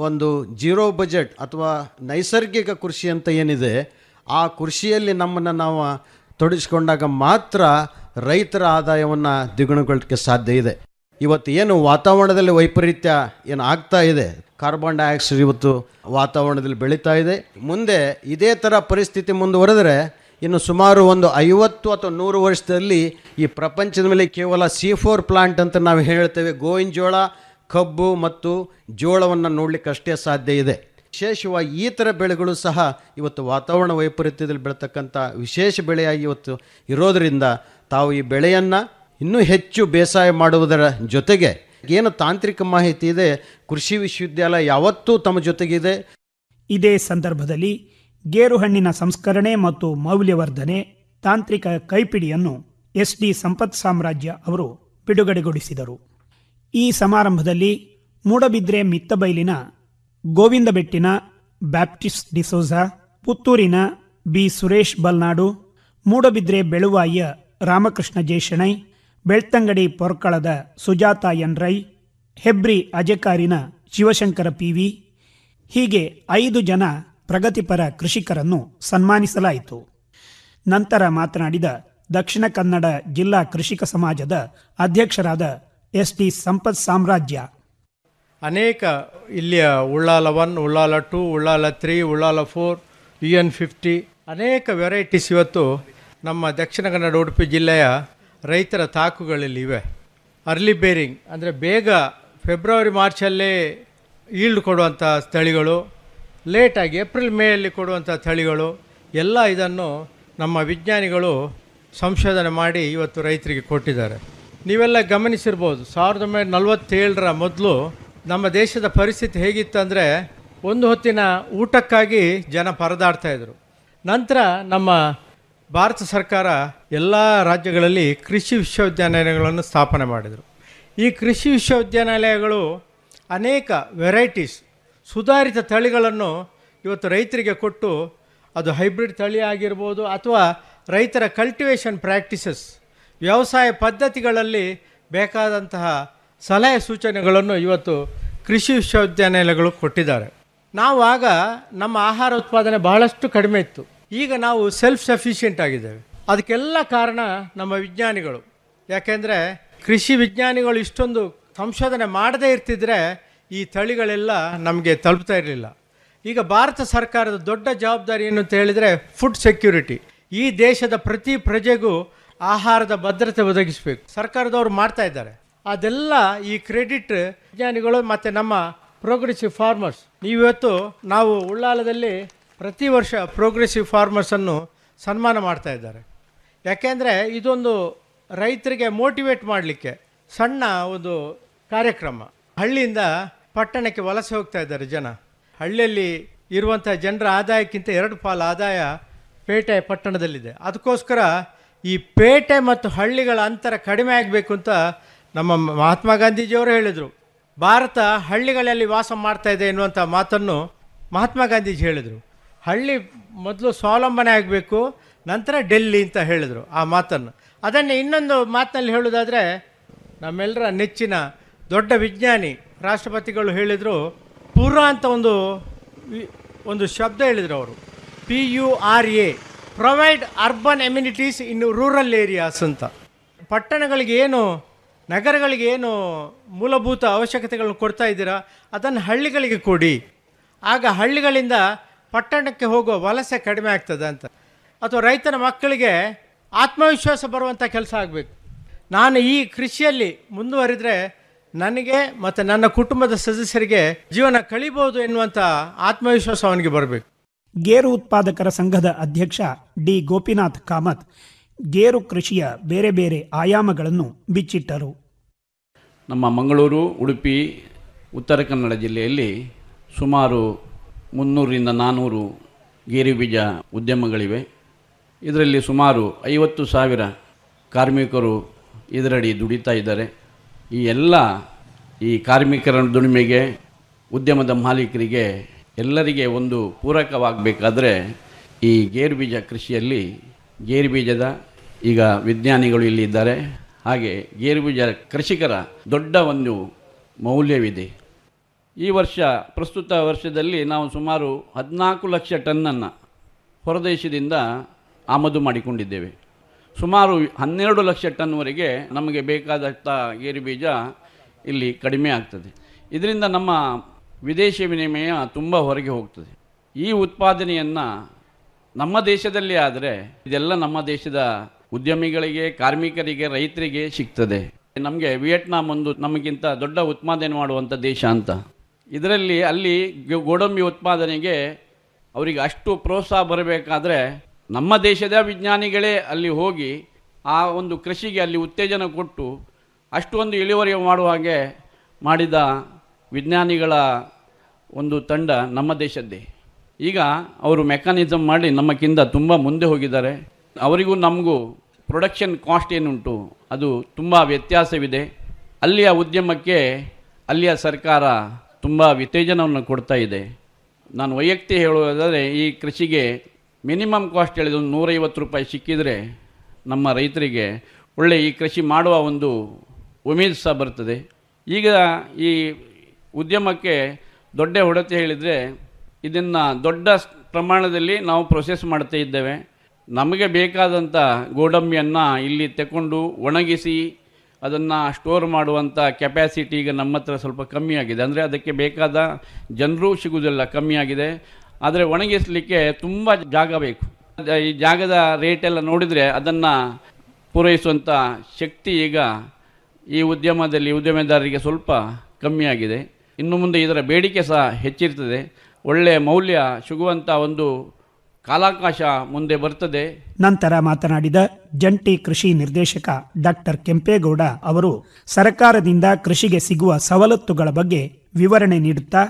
ಒಂದು ಜೀರೋ ಬಜೆಟ್ ಅಥವಾ ನೈಸರ್ಗಿಕ ಕೃಷಿ ಅಂತ ಏನಿದೆ ಆ ಕೃಷಿಯಲ್ಲಿ ನಮ್ಮನ್ನು ನಾವು ತೊಡಗಿಸ್ಕೊಂಡಾಗ ಮಾತ್ರ ರೈತರ ಆದಾಯವನ್ನು ದ್ವಿಗುಣಗೊಳ್ಳಕ್ಕೆ ಸಾಧ್ಯ ಇದೆ ಇವತ್ತು ಏನು ವಾತಾವರಣದಲ್ಲಿ ವೈಪರೀತ್ಯ ಏನು ಆಗ್ತಾ ಇದೆ ಕಾರ್ಬನ್ ಡೈಆಕ್ಸೈಡ್ ಇವತ್ತು ವಾತಾವರಣದಲ್ಲಿ ಬೆಳೀತಾ ಇದೆ ಮುಂದೆ ಇದೇ ಥರ ಪರಿಸ್ಥಿತಿ ಮುಂದುವರೆದರೆ ಇನ್ನು ಸುಮಾರು ಒಂದು ಐವತ್ತು ಅಥವಾ ನೂರು ವರ್ಷದಲ್ಲಿ ಈ ಪ್ರಪಂಚದ ಮೇಲೆ ಕೇವಲ ಸಿ ಫೋರ್ ಪ್ಲಾಂಟ್ ಅಂತ ನಾವು ಹೇಳ್ತೇವೆ ಗೋವಿನ ಜೋಳ ಕಬ್ಬು ಮತ್ತು ಜೋಳವನ್ನು ನೋಡಲಿಕ್ಕೆ ಅಷ್ಟೇ ಸಾಧ್ಯ ಇದೆ ವಿಶೇಷವಾಗಿ ಈ ಥರ ಬೆಳೆಗಳು ಸಹ ಇವತ್ತು ವಾತಾವರಣ ವೈಪರೀತ್ಯದಲ್ಲಿ ಬೆಳತಕ್ಕಂಥ ವಿಶೇಷ ಬೆಳೆಯಾಗಿ ಇವತ್ತು ಇರೋದರಿಂದ ತಾವು ಈ ಬೆಳೆಯನ್ನು ಇನ್ನೂ ಹೆಚ್ಚು ಬೇಸಾಯ ಮಾಡುವುದರ ಜೊತೆಗೆ ಏನು ತಾಂತ್ರಿಕ ಮಾಹಿತಿ ಇದೆ ಕೃಷಿ ವಿಶ್ವವಿದ್ಯಾಲಯ ಯಾವತ್ತೂ ತಮ್ಮ ಜೊತೆಗಿದೆ ಇದೇ ಸಂದರ್ಭದಲ್ಲಿ ಗೇರುಹಣ್ಣಿನ ಸಂಸ್ಕರಣೆ ಮತ್ತು ಮೌಲ್ಯವರ್ಧನೆ ತಾಂತ್ರಿಕ ಕೈಪಿಡಿಯನ್ನು ಎಸ್ ಡಿ ಸಂಪತ್ ಸಾಮ್ರಾಜ್ಯ ಅವರು ಬಿಡುಗಡೆಗೊಳಿಸಿದರು ಈ ಸಮಾರಂಭದಲ್ಲಿ ಮೂಡಬಿದ್ರೆ ಮಿತ್ತಬೈಲಿನ ಗೋವಿಂದ ಬೆಟ್ಟಿನ ಬ್ಯಾಪ್ಟಿಸ್ಟ್ ಡಿಸೋಜಾ ಪುತ್ತೂರಿನ ಬಿ ಸುರೇಶ್ ಬಲ್ನಾಡು ಮೂಡಬಿದ್ರೆ ಬೆಳುವಾಯಿಯ ರಾಮಕೃಷ್ಣ ಜೇಷಣೈ ಬೆಳ್ತಂಗಡಿ ಪೊರ್ಕಳದ ಸುಜಾತ ಎನ್ ರೈ ಹೆಬ್ರಿ ಅಜಕಾರಿನ ಶಿವಶಂಕರ ಪಿವಿ ಹೀಗೆ ಐದು ಜನ ಪ್ರಗತಿಪರ ಕೃಷಿಕರನ್ನು ಸನ್ಮಾನಿಸಲಾಯಿತು ನಂತರ ಮಾತನಾಡಿದ ದಕ್ಷಿಣ ಕನ್ನಡ ಜಿಲ್ಲಾ ಕೃಷಿಕ ಸಮಾಜದ ಅಧ್ಯಕ್ಷರಾದ ಎಸ್ ಟಿ ಸಂಪತ್ ಸಾಮ್ರಾಜ್ಯ ಅನೇಕ ಇಲ್ಲಿಯ Ullal one Ullal two Ullal three Ullal four U N fifty ಅನೇಕ ವೆರೈಟೀಸ್ ಇವತ್ತು ನಮ್ಮ ದಕ್ಷಿಣ ಕನ್ನಡ ಉಡುಪಿ ಜಿಲ್ಲೆಯ ರೈತರ ತಾಕುಗಳಲ್ಲಿ ಇವೆ ಅರ್ಲಿ ಬೇರಿಂಗ್ ಅಂದರೆ ಬೇಗ ಫೆಬ್ರವರಿ ಮಾರ್ಚಲ್ಲೇ ಈಲ್ಡ್ ಕೊಡುವಂಥ ತಳಿಗಳು ಲೇಟಾಗಿ ಏಪ್ರಿಲ್ ಮೇಯಲ್ಲಿ ಕೊಡುವಂಥ ತಳಿಗಳು ಎಲ್ಲ ಇದನ್ನು ನಮ್ಮ ವಿಜ್ಞಾನಿಗಳು ಸಂಶೋಧನೆ ಮಾಡಿ ಇವತ್ತು ರೈತರಿಗೆ ಕೊಟ್ಟಿದ್ದಾರೆ ನೀವೆಲ್ಲ ಗಮನಿಸಿರ್ಬೋದು ಸಾವಿರದ ಒಂಬೈನೂರ ನಲವತ್ತೇಳರ ಮೊದಲು ನಮ್ಮ ದೇಶದ ಪರಿಸ್ಥಿತಿ ಹೇಗಿತ್ತು ಅಂದರೆ ಒಂದು ಹೊತ್ತಿನ ಊಟಕ್ಕಾಗಿ ಜನ ಪರದಾಡ್ತಾ ಇದ್ರು ನಂತರ ನಮ್ಮ ಭಾರತ ಸರ್ಕಾರ ಎಲ್ಲ ರಾಜ್ಯಗಳಲ್ಲಿ ಕೃಷಿ ವಿಶ್ವವಿದ್ಯಾನಿಲಯಗಳನ್ನು ಸ್ಥಾಪನೆ ಮಾಡಿದರು ಈ ಕೃಷಿ ವಿಶ್ವವಿದ್ಯಾನಿಲಯಗಳು ಅನೇಕ ವೆರೈಟೀಸ್ ಸುಧಾರಿತ ತಳಿಗಳನ್ನು ಇವತ್ತು ರೈತರಿಗೆ ಕೊಟ್ಟು ಅದು ಹೈಬ್ರಿಡ್ ತಳಿ ಆಗಿರ್ಬೋದು ಅಥವಾ ರೈತರ ಕಲ್ಟಿವೇಷನ್ ಪ್ರಾಕ್ಟೀಸಸ್ ವ್ಯವಸಾಯ ಪದ್ಧತಿಗಳಲ್ಲಿ ಬೇಕಾದಂತಹ ಸಲಹೆ ಸೂಚನೆಗಳನ್ನು ಇವತ್ತು ಕೃಷಿ ವಿಶ್ವವಿದ್ಯಾನಿಲಯಗಳು ಕೊಟ್ಟಿದ್ದಾರೆ ನಾವು ಆಗ ನಮ್ಮ ಆಹಾರ ಉತ್ಪಾದನೆ ಬಹಳಷ್ಟು ಕಡಿಮೆ ಇತ್ತು ಈಗ ನಾವು ಸೆಲ್ಫ್ ಸಫಿಷಿಯೆಂಟ್ ಆಗಿದ್ದೇವೆ ಅದಕ್ಕೆಲ್ಲ ಕಾರಣ ನಮ್ಮ ವಿಜ್ಞಾನಿಗಳು ಯಾಕೆಂದರೆ ಕೃಷಿ ವಿಜ್ಞಾನಿಗಳು ಇಷ್ಟೊಂದು ಸಂಶೋಧನೆ ಮಾಡದೇ ಇರ್ತಿದ್ರೆ ಈ ತಳಿಗಳೆಲ್ಲ ನಮಗೆ ತಲುಪ್ತಾ ಇರಲಿಲ್ಲ ಈಗ ಭಾರತ ಸರ್ಕಾರದ ದೊಡ್ಡ ಜವಾಬ್ದಾರಿ ಏನು ಅಂತ ಹೇಳಿದರೆ ಫುಡ್ ಸೆಕ್ಯೂರಿಟಿ ಈ ದೇಶದ ಪ್ರತಿ ಪ್ರಜೆಗೂ ಆಹಾರದ ಭದ್ರತೆ ಒದಗಿಸಬೇಕು ಸರ್ಕಾರದವರು ಮಾಡ್ತಾ ಇದ್ದಾರೆ ಅದೆಲ್ಲ ಈ ಕ್ರೆಡಿಟ್ ವಿಜ್ಞಾನಿಗಳು ಮತ್ತು ನಮ್ಮ ಪ್ರೋಗ್ರೆಸಿವ್ ಫಾರ್ಮರ್ಸ್ ನೀವಿವತ್ತು ನಾವು ಉಳ್ಳಾಲದಲ್ಲಿ ಪ್ರತಿ ವರ್ಷ ಪ್ರೋಗ್ರೆಸಿವ್ ಫಾರ್ಮರ್ಸನ್ನು ಸನ್ಮಾನ ಮಾಡ್ತಾ ಇದ್ದಾರೆ ಯಾಕೆಂದರೆ ಇದೊಂದು ರೈತರಿಗೆ ಮೋಟಿವೇಟ್ ಮಾಡಲಿಕ್ಕೆ ಸಣ್ಣ ಒಂದು ಕಾರ್ಯಕ್ರಮ ಹಳ್ಳಿಯಿಂದ ಪಟ್ಟಣಕ್ಕೆ ವಲಸೆ ಹೋಗ್ತಾ ಇದ್ದಾರೆ ಜನ ಹಳ್ಳಿಯಲ್ಲಿ ಇರುವಂಥ ಜನರ ಆದಾಯಕ್ಕಿಂತ ಎರಡು ಪಾಲು ಆದಾಯ ಪೇಟೆ ಪಟ್ಟಣದಲ್ಲಿದೆ ಅದಕ್ಕೋಸ್ಕರ ಈ ಪೇಟೆ ಮತ್ತು ಹಳ್ಳಿಗಳ ಅಂತರ ಕಡಿಮೆ ಆಗಬೇಕು ಅಂತ ನಮ್ಮ ಮಹಾತ್ಮ ಗಾಂಧೀಜಿಯವರು ಹೇಳಿದರು ಭಾರತ ಹಳ್ಳಿಗಳಲ್ಲಿ ವಾಸ ಮಾಡ್ತಾ ಇದೆ ಎನ್ನುವಂಥ ಮಾತನ್ನು ಮಹಾತ್ಮ ಗಾಂಧೀಜಿ ಹೇಳಿದರು ಹಳ್ಳಿ ಮೊದಲು ಸ್ವಾವಲಂಬನೆ ಆಗಬೇಕು ನಂತರ ಡೆಲ್ಲಿ ಅಂತ ಹೇಳಿದರು ಆ ಮಾತನ್ನು ಅದನ್ನೇ ಇನ್ನೊಂದು ಮಾತಿನಲ್ಲಿ ಹೇಳೋದಾದರೆ ನಮ್ಮೆಲ್ಲರ ನೆಚ್ಚಿನ ದೊಡ್ಡ ವಿಜ್ಞಾನಿ ರಾಷ್ಟ್ರಪತಿಗಳು ಹೇಳಿದರು ಪೂರ ಅಂತ ಒಂದು ವಿ- ಒಂದು ಶಬ್ದ ಹೇಳಿದರು ಅವರು P U R A provide urban amenities in rural areas ಅಂತ ಪಟ್ಟಣಗಳಿಗೆ ಏನು ನಗರಗಳಿಗೆ ಏನು ಮೂಲಭೂತ ಅವಶ್ಯಕತೆಗಳನ್ನು ಕೊಡ್ತಾ ಇದ್ದೀರಾ ಅದನ್ನು ಹಳ್ಳಿಗಳಿಗೆ ಕೊಡಿ ಆಗ ಹಳ್ಳಿಗಳಿಂದ ಪಟ್ಟಣಕ್ಕೆ ಹೋಗುವ ವಲಸೆ ಕಡಿಮೆ ಆಗ್ತದೆ ಅಂತ ಅಥವಾ ರೈತನ ಮಕ್ಕಳಿಗೆ ಆತ್ಮವಿಶ್ವಾಸ ಬರುವಂಥ ಕೆಲಸ ಆಗಬೇಕು ನಾನು ಈ ಕೃಷಿಯಲ್ಲಿ ಮುಂದುವರಿದರೆ ನನಗೆ ಮತ್ತು ನನ್ನ ಕುಟುಂಬದ ಸದಸ್ಯರಿಗೆ ಜೀವನ ಕಳಿಬೋದು ಎನ್ನುವಂಥ ಆತ್ಮವಿಶ್ವಾಸ ಅವನಿಗೆ ಬರಬೇಕು ಗೇರು ಉತ್ಪಾದಕರ ಸಂಘದ ಅಧ್ಯಕ್ಷ ಡಿ ಗೋಪಿನಾಥ್ ಕಾಮತ್ ಗೇರು ಕೃಷಿಯ ಬೇರೆ ಬೇರೆ ಆಯಾಮಗಳನ್ನು ಬಿಚ್ಚಿಟ್ಟರು ನಮ್ಮ ಮಂಗಳೂರು ಉಡುಪಿ ಉತ್ತರ ಕನ್ನಡ ಜಿಲ್ಲೆಯಲ್ಲಿ ಸುಮಾರು ಮುನ್ನೂರರಿಂದ ನಾನ್ನೂರು ಗೇರು ಬೀಜ ಉದ್ಯಮಗಳಿವೆ ಇದರಲ್ಲಿ ಸುಮಾರು ಐವತ್ತು ಸಾವಿರ ಕಾರ್ಮಿಕರು ಇದರಡಿ ದುಡಿತಾ ಇದ್ದಾರೆ ಈ ಎಲ್ಲ ಈ ಕಾರ್ಮಿಕರ ದುಡಿಮೆಗೆ ಉದ್ಯಮದ ಮಾಲೀಕರಿಗೆ ಎಲ್ಲರಿಗೆ ಒಂದು ಪೂರಕವಾಗಬೇಕಾದ್ರೆ ಈ ಗೇರು ಬೀಜ ಕೃಷಿಯಲ್ಲಿ ಗೇರು ಬೀಜದ ಈಗ ವಿಜ್ಞಾನಿಗಳು ಇಲ್ಲಿ ಇದ್ದಾರೆ ಹಾಗೆ ಗೇರು ಬೀಜ ಕೃಷಿಕರ ದೊಡ್ಡ ಒಂದು ಮೌಲ್ಯವಿದೆ ಈ ವರ್ಷ ಪ್ರಸ್ತುತ ವರ್ಷದಲ್ಲಿ ನಾವು ಸುಮಾರು ಹದಿನಾಲ್ಕು ಲಕ್ಷ ಟನ್ನನ್ನು ಹೊರದೇಶದಿಂದ ಆಮದು ಮಾಡಿಕೊಂಡಿದ್ದೇವೆ ಸುಮಾರು ಹನ್ನೆರಡು ಲಕ್ಷ ಟನ್ವರೆಗೆ ನಮಗೆ ಬೇಕಾದಂಥ ಗೇರು ಬೀಜ ಇಲ್ಲಿ ಕಡಿಮೆ ಆಗ್ತದೆ ಇದರಿಂದ ನಮ್ಮ ವಿದೇಶಿ ವಿನಿಮಯ ತುಂಬ ಹೊರಗೆ ಹೋಗ್ತದೆ ಈ ಉತ್ಪಾದನೆಯನ್ನು ನಮ್ಮ ದೇಶದಲ್ಲಿ ಆದರೆ ಇದೆಲ್ಲ ನಮ್ಮ ದೇಶದ ಉದ್ಯಮಿಗಳಿಗೆ ಕಾರ್ಮಿಕರಿಗೆ ರೈತರಿಗೆ ಸಿಗ್ತದೆ ನಮಗೆ ವಿಯೆಟ್ನಾಂ ಒಂದು ನಮಗಿಂತ ದೊಡ್ಡ ಉತ್ಪಾದನೆ ಮಾಡುವಂಥ ದೇಶ ಅಂತ ಇದರಲ್ಲಿ ಅಲ್ಲಿ ಗೋ- ಗೋಡಂಬಿ ಉತ್ಪಾದನೆಗೆ ಅವರಿಗೆ ಅಷ್ಟು ಪ್ರೋತ್ಸಾಹ ಬರಬೇಕಾದ್ರೆ ನಮ್ಮ ದೇಶದ ವಿಜ್ಞಾನಿಗಳೇ ಅಲ್ಲಿ ಹೋಗಿ ಆ ಒಂದು ಕೃಷಿಗೆ ಅಲ್ಲಿ ಉತ್ತೇಜನ ಕೊಟ್ಟು ಅಷ್ಟು ಒಂದು ಇಳುವರಿ ಮಾಡುವ ಹಾಗೆ ಮಾಡಿದ ವಿಜ್ಞಾನಿಗಳ ಒಂದು ತಂಡ ನಮ್ಮ ದೇಶದ್ದೇ ಈಗ ಅವರು ಮೆಕ್ಯಾನಿಸಮ್ ಮಾಡಿ ನಮ್ಮಕ್ಕಿಂತ ತುಂಬ ಮುಂದೆ ಹೋಗಿದ್ದಾರೆ ಅವರಿಗೂ ನಮಗೂ ಪ್ರೊಡಕ್ಷನ್ ಕಾಸ್ಟ್ ಏನುಂಟು ಅದು ತುಂಬ ವ್ಯತ್ಯಾಸವಿದೆ ಅಲ್ಲಿಯ ಉದ್ಯಮಕ್ಕೆ ಅಲ್ಲಿಯ ಸರ್ಕಾರ ತುಂಬ ಉತ್ತೇಜನವನ್ನು ಕೊಡ್ತಾ ಇದೆ ನಾನು ವೈಯಕ್ತಿಕ ಹೇಳುವುದಾದರೆ ಈ ಕೃಷಿಗೆ ಮಿನಿಮಮ್ ಕಾಸ್ಟ್ ಹೇಳಿದ ಒಂದು ನೂರೈವತ್ತು ರೂಪಾಯಿ ಸಿಕ್ಕಿದರೆ ನಮ್ಮ ರೈತರಿಗೆ ಒಳ್ಳೆ ಈ ಕೃಷಿ ಮಾಡುವ ಒಂದು ಉಮೇದು ಸಹ ಬರ್ತದೆ ಈಗ ಈ ಉದ್ಯಮಕ್ಕೆ ದೊಡ್ಡ ಹೊಡೆತ ಹೇಳಿದರೆ ಇದನ್ನು ದೊಡ್ಡ ಸ್- ಪ್ರಮಾಣದಲ್ಲಿ ನಾವು ಪ್ರೊಸೆಸ್ ಮಾಡ್ತಾ ಇದ್ದೇವೆ ನಮಗೆ ಬೇಕಾದಂಥ ಗೋಡಂಬಿಯನ್ನು ಇಲ್ಲಿ ತಗೊಂಡು ಒಣಗಿಸಿ ಅದನ್ನು ಸ್ಟೋರ್ ಮಾಡುವಂಥ ಕೆಪ್ಯಾಸಿಟಿ ಈಗ ನಮ್ಮ ಹತ್ರ ಸ್ವಲ್ಪ ಕಮ್ಮಿ ಆಗಿದೆ ಅಂದರೆ ಅದಕ್ಕೆ ಬೇಕಾದ ಜನರು ಸಿಗುವುದಿಲ್ಲ ಕಮ್ಮಿ ಆಗಿದೆ ಆದರೆ ಒಣಗಿಸಲಿಕ್ಕೆ ತುಂಬ ಜಾಗ ಬೇಕು ಅದ- ಈ ಜಾಗದ ರೇಟೆಲ್ಲ ನೋಡಿದರೆ ಅದನ್ನು ಪೂರೈಸುವಂಥ ಶಕ್ತಿ ಈಗ ಈ ಉದ್ಯಮದಲ್ಲಿ ಉದ್ಯಮೆದಾರರಿಗೆ ಸ್ವಲ್ಪ ಕಮ್ಮಿ ಆಗಿದೆ ಇನ್ನು ಮುಂದೆ ಇದರ ಬೇಡಿಕೆ ಸಹ ಹೆಚ್ಚಿರ್ತದೆ ಒಳ್ಳೆಯ ಮೌಲ್ಯ ಸಿಗುವಂಥ ಒಂದು ಕಾಲಾವಕಾಶ ಮುಂದೆ ಬರ್ತದೆ ನಂತರ ಮಾತನಾಡಿದ ಜಂಟಿ ಕೃಷಿ ನಿರ್ದೇಶಕ ಡಾಕ್ಟರ್ ಕೆಂಪೇಗೌಡ ಅವರು ಸರ್ಕಾರದಿಂದ ಕೃಷಿಗೆ ಸಿಗುವ ಸವಲತ್ತುಗಳ ಬಗ್ಗೆ ವಿವರಣೆ ನೀಡುತ್ತಾ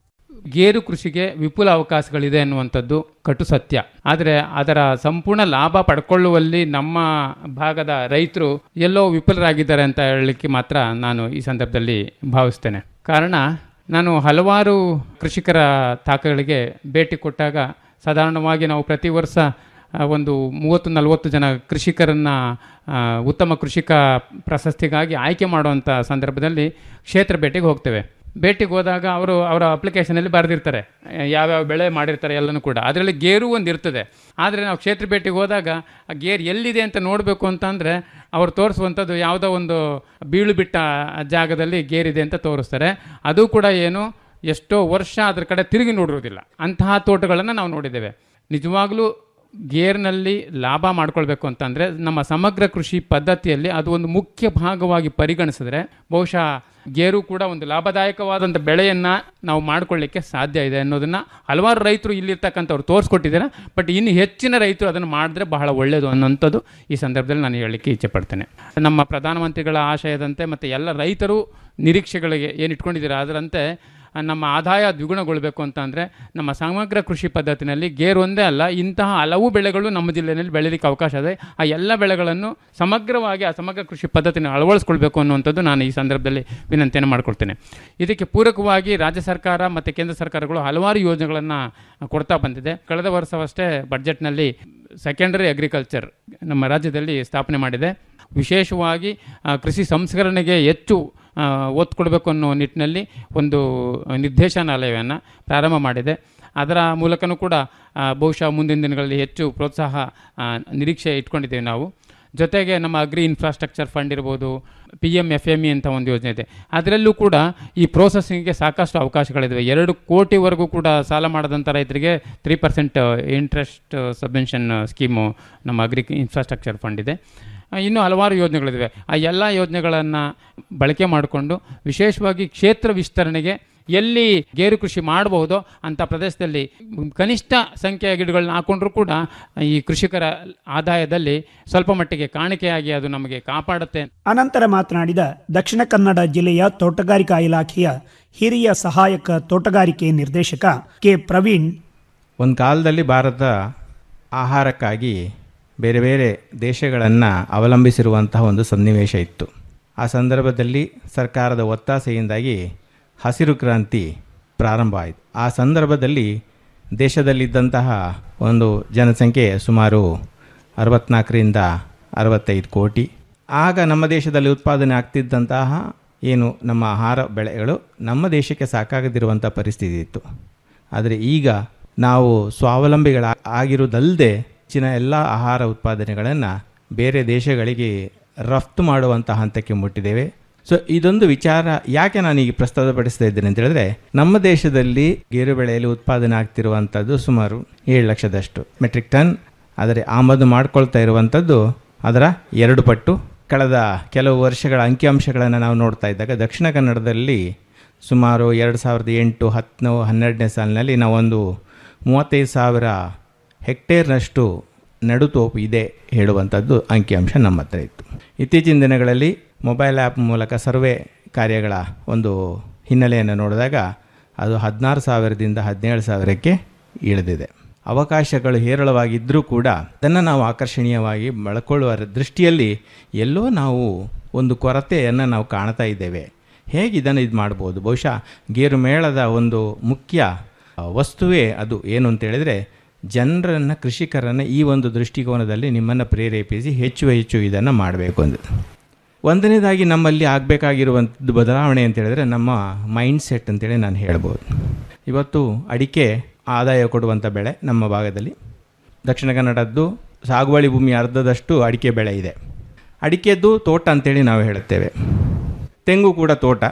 ಗೇರು ಕೃಷಿಗೆ ವಿಪುಲ ಅವಕಾಶಗಳಿದೆ ಅನ್ನುವಂಥದ್ದು ಕಟು ಸತ್ಯ ಆದರೆ ಅದರ ಸಂಪೂರ್ಣ ಲಾಭ ಪಡ್ಕೊಳ್ಳುವಲ್ಲಿ ನಮ್ಮ ಭಾಗದ ರೈತರು ಎಲ್ಲೋ ವಿಫಲರಾಗಿದ್ದಾರೆ ಅಂತ ಹೇಳಲಿಕ್ಕೆ ಮಾತ್ರ ನಾನು ಈ ಸಂದರ್ಭದಲ್ಲಿ ಭಾವಿಸ್ತೇನೆ ಕಾರಣ ನಾನು ಹಲವಾರು ಕೃಷಿಕರ ತಾಕಗಳಿಗೆ ಭೇಟಿ ಕೊಟ್ಟಾಗ ಸಾಧಾರಣವಾಗಿ ನಾವು ಪ್ರತಿ ವರ್ಷ ಆ, ಒಂದು ಮೂವತ್ತು ನಲವತ್ತು ಜನ ಕೃಷಿಕರನ್ನು ಉತ್ತಮ ಕೃಷಿಕ ಪ್ರಶಸ್ತಿಗಾಗಿ ಆಯ್ಕೆ ಮಾಡುವಂಥ ಸಂದರ್ಭದಲ್ಲಿ ಕ್ಷೇತ್ರ ಭೇಟಿಗೆ ಹೋಗ್ತೇವೆ ಭೇಟಿಗೆ ಹೋದಾಗ ಅವರು ಅವರ ಅಪ್ಲಿಕೇಶನಲ್ಲಿ ಬರೆದಿರ್ತಾರೆ ಯಾವ್ಯಾವ ಬೆಳೆ ಮಾಡಿರ್ತಾರೆ ಎಲ್ಲನೂ ಕೂಡ ಅದರಲ್ಲಿ ಗೇರು ಒಂದು ಇರ್ತದೆ ಆದರೆ ನಾವು ಕ್ಷೇತ್ರ ಭೇಟಿಗೆ ಹೋದಾಗ ಆ ಗೇರ್ ಎಲ್ಲಿದೆ ಅಂತ ನೋಡಬೇಕು ಅಂತಂದರೆ ಅವ್ರು ತೋರಿಸುವಂಥದ್ದು ಯಾವುದೋ ಒಂದು ಬೀಳು ಬಿಟ್ಟ ಜಾಗದಲ್ಲಿ ಗೇರಿದೆ ಅಂತ ತೋರಿಸ್ತಾರೆ ಅದು ಕೂಡ ಏನು ಎಷ್ಟೋ ವರ್ಷ ಅದ್ರ ಕಡೆ ತಿರುಗಿ ನೋಡಿರೋದಿಲ್ಲ ಅಂತಹ ತೋಟಗಳನ್ನು ನಾವು ನೋಡಿದ್ದೇವೆ ನಿಜವಾಗ್ಲೂ ಗೇರ್ನಲ್ಲಿ ಲಾಭ ಮಾಡ್ಕೊಳ್ಬೇಕು ಅಂತಂದರೆ ನಮ್ಮ ಸಮಗ್ರ ಕೃಷಿ ಪದ್ಧತಿಯಲ್ಲಿ ಅದು ಒಂದು ಮುಖ್ಯ ಭಾಗವಾಗಿ ಪರಿಗಣಿಸಿದ್ರೆ ಬಹುಶಃ ಗೇರು ಕೂಡ ಒಂದು ಲಾಭದಾಯಕವಾದಂಥ ಬೆಳೆಯನ್ನು ನಾವು ಮಾಡ್ಕೊಳ್ಳಿಕ್ಕೆ ಸಾಧ್ಯ ಇದೆ ಅನ್ನೋದನ್ನು ಹಲವಾರು ರೈತರು ಇಲ್ಲಿರ್ತಕ್ಕಂಥವ್ರು ತೋರಿಸ್ಕೊಟ್ಟಿದ್ದಾರೆ ಬಟ್ ಇನ್ನು ಹೆಚ್ಚಿನ ರೈತರು ಅದನ್ನು ಮಾಡಿದ್ರೆ ಬಹಳ ಒಳ್ಳೆಯದು ಅನ್ನೋಂಥದ್ದು ಈ ಸಂದರ್ಭದಲ್ಲಿ ನಾನು ಹೇಳಲಿಕ್ಕೆ ಇಚ್ಛೆ ಪಡ್ತೇನೆ ನಮ್ಮ ಪ್ರಧಾನಮಂತ್ರಿಗಳ ಆಶಯದಂತೆ ಮತ್ತು ಎಲ್ಲ ರೈತರು ನಿರೀಕ್ಷೆಗಳಿಗೆ ಏನು ಇಟ್ಕೊಂಡಿದ್ದೀರಾ ಅದರಂತೆ ನಮ್ಮ ಆದಾಯ ದ್ವಿಗುಣಗೊಳ್ಳಬೇಕು ಅಂತ ಅಂದರೆ ನಮ್ಮ ಸಮಗ್ರ ಕೃಷಿ ಪದ್ಧತಿನಲ್ಲಿ ಗೇರು ಒಂದೇ ಅಲ್ಲ ಇಂತಹ ಹಲವು ಬೆಳೆಗಳು ನಮ್ಮ ಜಿಲ್ಲೆಯಲ್ಲಿ ಬೆಳೀಲಿಕ್ಕೆ ಅವಕಾಶ ಇದೆ ಆ ಎಲ್ಲ ಬೆಳೆಗಳನ್ನು ಸಮಗ್ರವಾಗಿ ಆ ಸಮಗ್ರ ಕೃಷಿ ಪದ್ಧತಿನ ಅಳವಡಿಸ್ಕೊಳ್ಬೇಕು ಅನ್ನುವಂಥದ್ದು ನಾನು ಈ ಸಂದರ್ಭದಲ್ಲಿ ವಿನಂತಿಯನ್ನು ಮಾಡಿಕೊಡ್ತೇನೆ ಇದಕ್ಕೆ ಪೂರಕವಾಗಿ ರಾಜ್ಯ ಸರ್ಕಾರ ಮತ್ತು ಕೇಂದ್ರ ಸರ್ಕಾರಗಳು ಹಲವಾರು ಯೋಜನೆಗಳನ್ನು ಕೊಡ್ತಾ ಬಂದಿದೆ ಕಳೆದ ವರ್ಷವಷ್ಟೇ ಬಡ್ಜೆಟ್ನಲ್ಲಿ ಸೆಕೆಂಡರಿ ಅಗ್ರಿಕಲ್ಚರ್ ನಮ್ಮ ರಾಜ್ಯದಲ್ಲಿ ಸ್ಥಾಪನೆ ಮಾಡಿದೆ ವಿಶೇಷವಾಗಿ ಆ, ಕೃಷಿ ಸಂಸ್ಕರಣೆಗೆ ಹೆಚ್ಚು ಆ, ಒತ್ತು ಕೊಡಬೇಕು ಅನ್ನೋ ನಿಟ್ಟಿನಲ್ಲಿ ಒಂದು ನಿರ್ದೇಶನಾಲಯವನ್ನು ಪ್ರಾರಂಭ ಮಾಡಿದೆ ಅದರ ಮೂಲಕನೂ ಕೂಡ ಆ, ಬಹುಶಃ ಮುಂದಿನ ದಿನಗಳಲ್ಲಿ ಹೆಚ್ಚು ಪ್ರೋತ್ಸಾಹ ಆ, ನಿರೀಕ್ಷೆ ಇಟ್ಕೊಂಡಿದ್ದೇವೆ ನಾವು ಜೊತೆಗೆ ನಮ್ಮ ಅಗ್ರಿ ಇನ್ಫ್ರಾಸ್ಟ್ರಕ್ಚರ್ ಫಂಡ್ ಇರ್ಬೋದು P M F M E ಅಂತ ಒಂದು ಯೋಜನೆ ಇದೆ ಅದರಲ್ಲೂ ಕೂಡ ಈ ಪ್ರೋಸೆಸಿಂಗ್ಗೆ ಸಾಕಷ್ಟು ಅವಕಾಶಗಳಿದ್ದಾವೆ ಎರಡು ಕೋಟಿವರೆಗೂ ಕೂಡ ಸಾಲ ಮಾಡದಂಥ ರೈತರಿಗೆ three percent interest subvention scheme ನಮ್ಮ ಅಗ್ರಿ ಇನ್ಫ್ರಾಸ್ಟ್ರಕ್ಚರ್ ಫಂಡ್ ಇದೆ ಆ, ಇನ್ನೂ ಹಲವಾರು ಯೋಜನೆಗಳಿವೆ ಆ ಎಲ್ಲ ಯೋಜನೆಗಳನ್ನು ಬಳಕೆ ಮಾಡಿಕೊಂಡು ವಿಶೇಷವಾಗಿ ಕ್ಷೇತ್ರ ವಿಸ್ತರಣೆಗೆ ಎಲ್ಲಿ ಗೇರು ಕೃಷಿ ಮಾಡಬಹುದೋ ಅಂಥ ಪ್ರದೇಶದಲ್ಲಿ ಕನಿಷ್ಠ ಸಂಖ್ಯೆಯ ಗಿಡಗಳನ್ನ ಹಾಕೊಂಡ್ರೂ ಕೂಡ ಈ ಕೃಷಿಕರ ಆದಾಯದಲ್ಲಿ ಸ್ವಲ್ಪ ಮಟ್ಟಿಗೆ ಕಾಣಿಕೆಯಾಗಿ ಅದು ನಮಗೆ ಕಾಪಾಡುತ್ತೆ ಅನಂತರ ಮಾತನಾಡಿದ ದಕ್ಷಿಣ ಕನ್ನಡ ಜಿಲ್ಲೆಯ ತೋಟಗಾರಿಕಾ ಇಲಾಖೆಯ ಹಿರಿಯ ಸಹಾಯಕ ತೋಟಗಾರಿಕೆ ನಿರ್ದೇಶಕ ಕೆ ಪ್ರವೀಣ್ ಒಂದು ಕಾಲದಲ್ಲಿ ಭಾರತ ಆಹಾರಕ್ಕಾಗಿ ಬೇರೆ ಬೇರೆ ದೇಶಗಳನ್ನು ಅವಲಂಬಿಸಿರುವಂತಹ ಒಂದು ಸನ್ನಿವೇಶ ಇತ್ತು ಆ ಸಂದರ್ಭದಲ್ಲಿ ಸರ್ಕಾರದ ಒತ್ತಾಸೆಯಿಂದಾಗಿ ಹಸಿರು ಕ್ರಾಂತಿ ಪ್ರಾರಂಭ ಆಯಿತು ಆ ಸಂದರ್ಭದಲ್ಲಿ ದೇಶದಲ್ಲಿದ್ದಂತಹ ಒಂದು ಜನಸಂಖ್ಯೆ ಸುಮಾರು ಅರವತ್ನಾಲ್ಕರಿಂದ ಅರವತ್ತೈದು ಕೋಟಿ ಆಗ ನಮ್ಮ ದೇಶದಲ್ಲಿ ಉತ್ಪಾದನೆ ಆಗ್ತಿದ್ದಂತಹ ಏನು ನಮ್ಮ ಆಹಾರ ಬೆಳೆಗಳು ನಮ್ಮ ದೇಶಕ್ಕೆ ಸಾಕಾಗದಿರುವಂಥ ಪರಿಸ್ಥಿತಿ ಇತ್ತು ಆದರೆ ಈಗ ನಾವು ಸ್ವಾವಲಂಬಿಗಳ ಆಗಿರುವುದಲ್ಲದೆ ಹೆಚ್ಚಿನ ಎಲ್ಲ ಆಹಾರ ಉತ್ಪಾದನೆಗಳನ್ನು ಬೇರೆ ದೇಶಗಳಿಗೆ ರಫ್ತು ಮಾಡುವಂಥ ಹಂತಕ್ಕೆ ಮುಟ್ಟಿದ್ದೇವೆ ಸೊ ಇದೊಂದು ವಿಚಾರ ಯಾಕೆ ನಾನು ಈಗ ಪ್ರಸ್ತುತಪಡಿಸ್ತಾ ಇದ್ದೇನೆ ಅಂತ ಹೇಳಿದ್ರೆ ನಮ್ಮ ದೇಶದಲ್ಲಿ ಗೇರು ಬೆಳೆಯಲ್ಲಿ ಉತ್ಪಾದನೆ ಆಗ್ತಿರುವಂಥದ್ದು ಸುಮಾರು ಏಳು ಲಕ್ಷದಷ್ಟು ಮೆಟ್ರಿಕ್ ಟನ್ ಆದರೆ ಆಮದು ಮಾಡ್ಕೊಳ್ತಾ ಇರುವಂಥದ್ದು ಅದರ ಎರಡು ಪಟ್ಟು ಕಳೆದ ಕೆಲವು ವರ್ಷಗಳ ಅಂಕಿಅಂಶಗಳನ್ನು ನಾವು ನೋಡ್ತಾ ಇದ್ದಾಗ ದಕ್ಷಿಣ ಕನ್ನಡದಲ್ಲಿ ಸುಮಾರು ಎರಡು ಸಾವಿರದ ಎಂಟು ಹತ್ತು ಹನ್ನೆರಡನೇ ಸಾಲಿನಲ್ಲಿ ನಾವೊಂದು ಮೂವತ್ತೈದು ಸಾವಿರ ಹೆಕ್ಟೇರ್ನಷ್ಟು ನಡುತೋಪು ಇದೆ ಹೇಳುವಂಥದ್ದು ಅಂಕಿಅಂಶ ನಮ್ಮ ಹತ್ರ ಇತ್ತು ಇತ್ತೀಚಿನ ದಿನಗಳಲ್ಲಿ ಮೊಬೈಲ್ ಆ್ಯಪ್ ಮೂಲಕ ಸರ್ವೆ ಕಾರ್ಯಗಳ ಒಂದು ಹಿನ್ನೆಲೆಯನ್ನು ನೋಡಿದಾಗ ಅದು ಹದಿನಾರು ಸಾವಿರದಿಂದ ಹದಿನೇಳು ಸಾವಿರಕ್ಕೆ ಇಳಿದಿದೆ ಅವಕಾಶಗಳು ಹೇರಳವಾಗಿದ್ದರೂ ಕೂಡ ಅದನ್ನು ನಾವು ಆಕರ್ಷಣೀಯವಾಗಿ ಬಳಕೊಳ್ಳುವ ದೃಷ್ಟಿಯಲ್ಲಿ ಎಲ್ಲೋ ನಾವು ಒಂದು ಕೊರತೆಯನ್ನು ನಾವು ಕಾಣ್ತಾ ಇದ್ದೇವೆ ಹೇಗೆ ಇದನ್ನು ಇದು ಮಾಡ್ಬೋದು ಬಹುಶಃ ಗೇರು ಮೇಳದ ಒಂದು ಮುಖ್ಯ ವಸ್ತುವೇ ಅದು ಏನು ಅಂತ ಹೇಳಿದರೆ ಜನರನ್ನು ಕೃಷಿಕರನ್ನು ಈ ಒಂದು ದೃಷ್ಟಿಕೋನದಲ್ಲಿ ನಿಮ್ಮನ್ನು ಪ್ರೇರೇಪಿಸಿ ಹೆಚ್ಚು ಹೆಚ್ಚು ಇದನ್ನು ಮಾಡಬೇಕು ಅಂತ ಒಂದನೇದಾಗಿ ನಮ್ಮಲ್ಲಿ ಆಗಬೇಕಾಗಿರುವಂಥದ್ದು ಬದಲಾವಣೆ ಅಂತ ಹೇಳಿದ್ರೆ ನಮ್ಮ ಮೈಂಡ್ ಸೆಟ್ ಅಂತೇಳಿ ನಾನು ಹೇಳ್ಬೋದು ಇವತ್ತು ಅಡಿಕೆ ಆದಾಯ ಕೊಡುವಂಥ ಬೆಳೆ ನಮ್ಮ ಭಾಗದಲ್ಲಿ ದಕ್ಷಿಣ ಕನ್ನಡದ್ದು ಸಾಗುವಳಿ ಭೂಮಿ ಅರ್ಧದಷ್ಟು ಅಡಿಕೆ ಬೆಳೆ ಇದೆ ಅಡಿಕೆದ್ದು ತೋಟ ಅಂತೇಳಿ ನಾವು ಹೇಳುತ್ತೇವೆ ತೆಂಗು ಕೂಡ ತೋಟ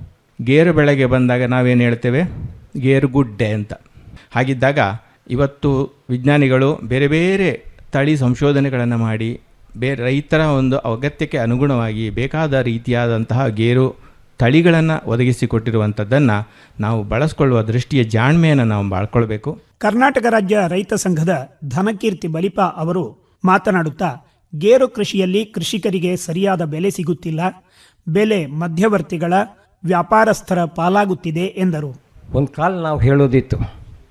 ಗೇರು ಬೆಳೆಗೆ ಬಂದಾಗ ನಾವೇನು ಹೇಳ್ತೇವೆ ಗೇರು ಗುಡ್ಡೆ ಅಂತ ಹಾಗಿದ್ದಾಗ ಇವತ್ತು ವಿಜ್ಞಾನಿಗಳು ಬೇರೆ ಬೇರೆ ತಳಿ ಸಂಶೋಧನೆಗಳನ್ನು ಮಾಡಿ ಬೇರೆ ರೈತರ ಒಂದು ಅಗತ್ಯಕ್ಕೆ ಅನುಗುಣವಾಗಿ ಬೇಕಾದ ರೀತಿಯಾದಂತಹ ಗೇರು ತಳಿಗಳನ್ನು ಒದಗಿಸಿಕೊಟ್ಟಿರುವಂಥದ್ದನ್ನು ನಾವು ಬಳಸ್ಕೊಳ್ಳುವ ದೃಷ್ಟಿಯ ಜಾಣ್ಮೆಯನ್ನು ನಾವು ಬಾಳ್ಕೊಳ್ಬೇಕು ಕರ್ನಾಟಕ ರಾಜ್ಯ ರೈತ ಸಂಘದ ಧನಕೀರ್ತಿ ಬಲಿಪ ಅವರು ಮಾತನಾಡುತ್ತಾ ಗೇರು ಕೃಷಿಯಲ್ಲಿ ಕೃಷಿಕರಿಗೆ ಸರಿಯಾದ ಬೆಲೆ ಸಿಗುತ್ತಿಲ್ಲ ಬೆಲೆ ಮಧ್ಯವರ್ತಿಗಳ ವ್ಯಾಪಾರಸ್ಥರ ಪಾಲಾಗುತ್ತಿದೆ ಎಂದರು ಒಂದು ಕಾಲ ನಾವು ಹೇಳೋದಿತ್ತು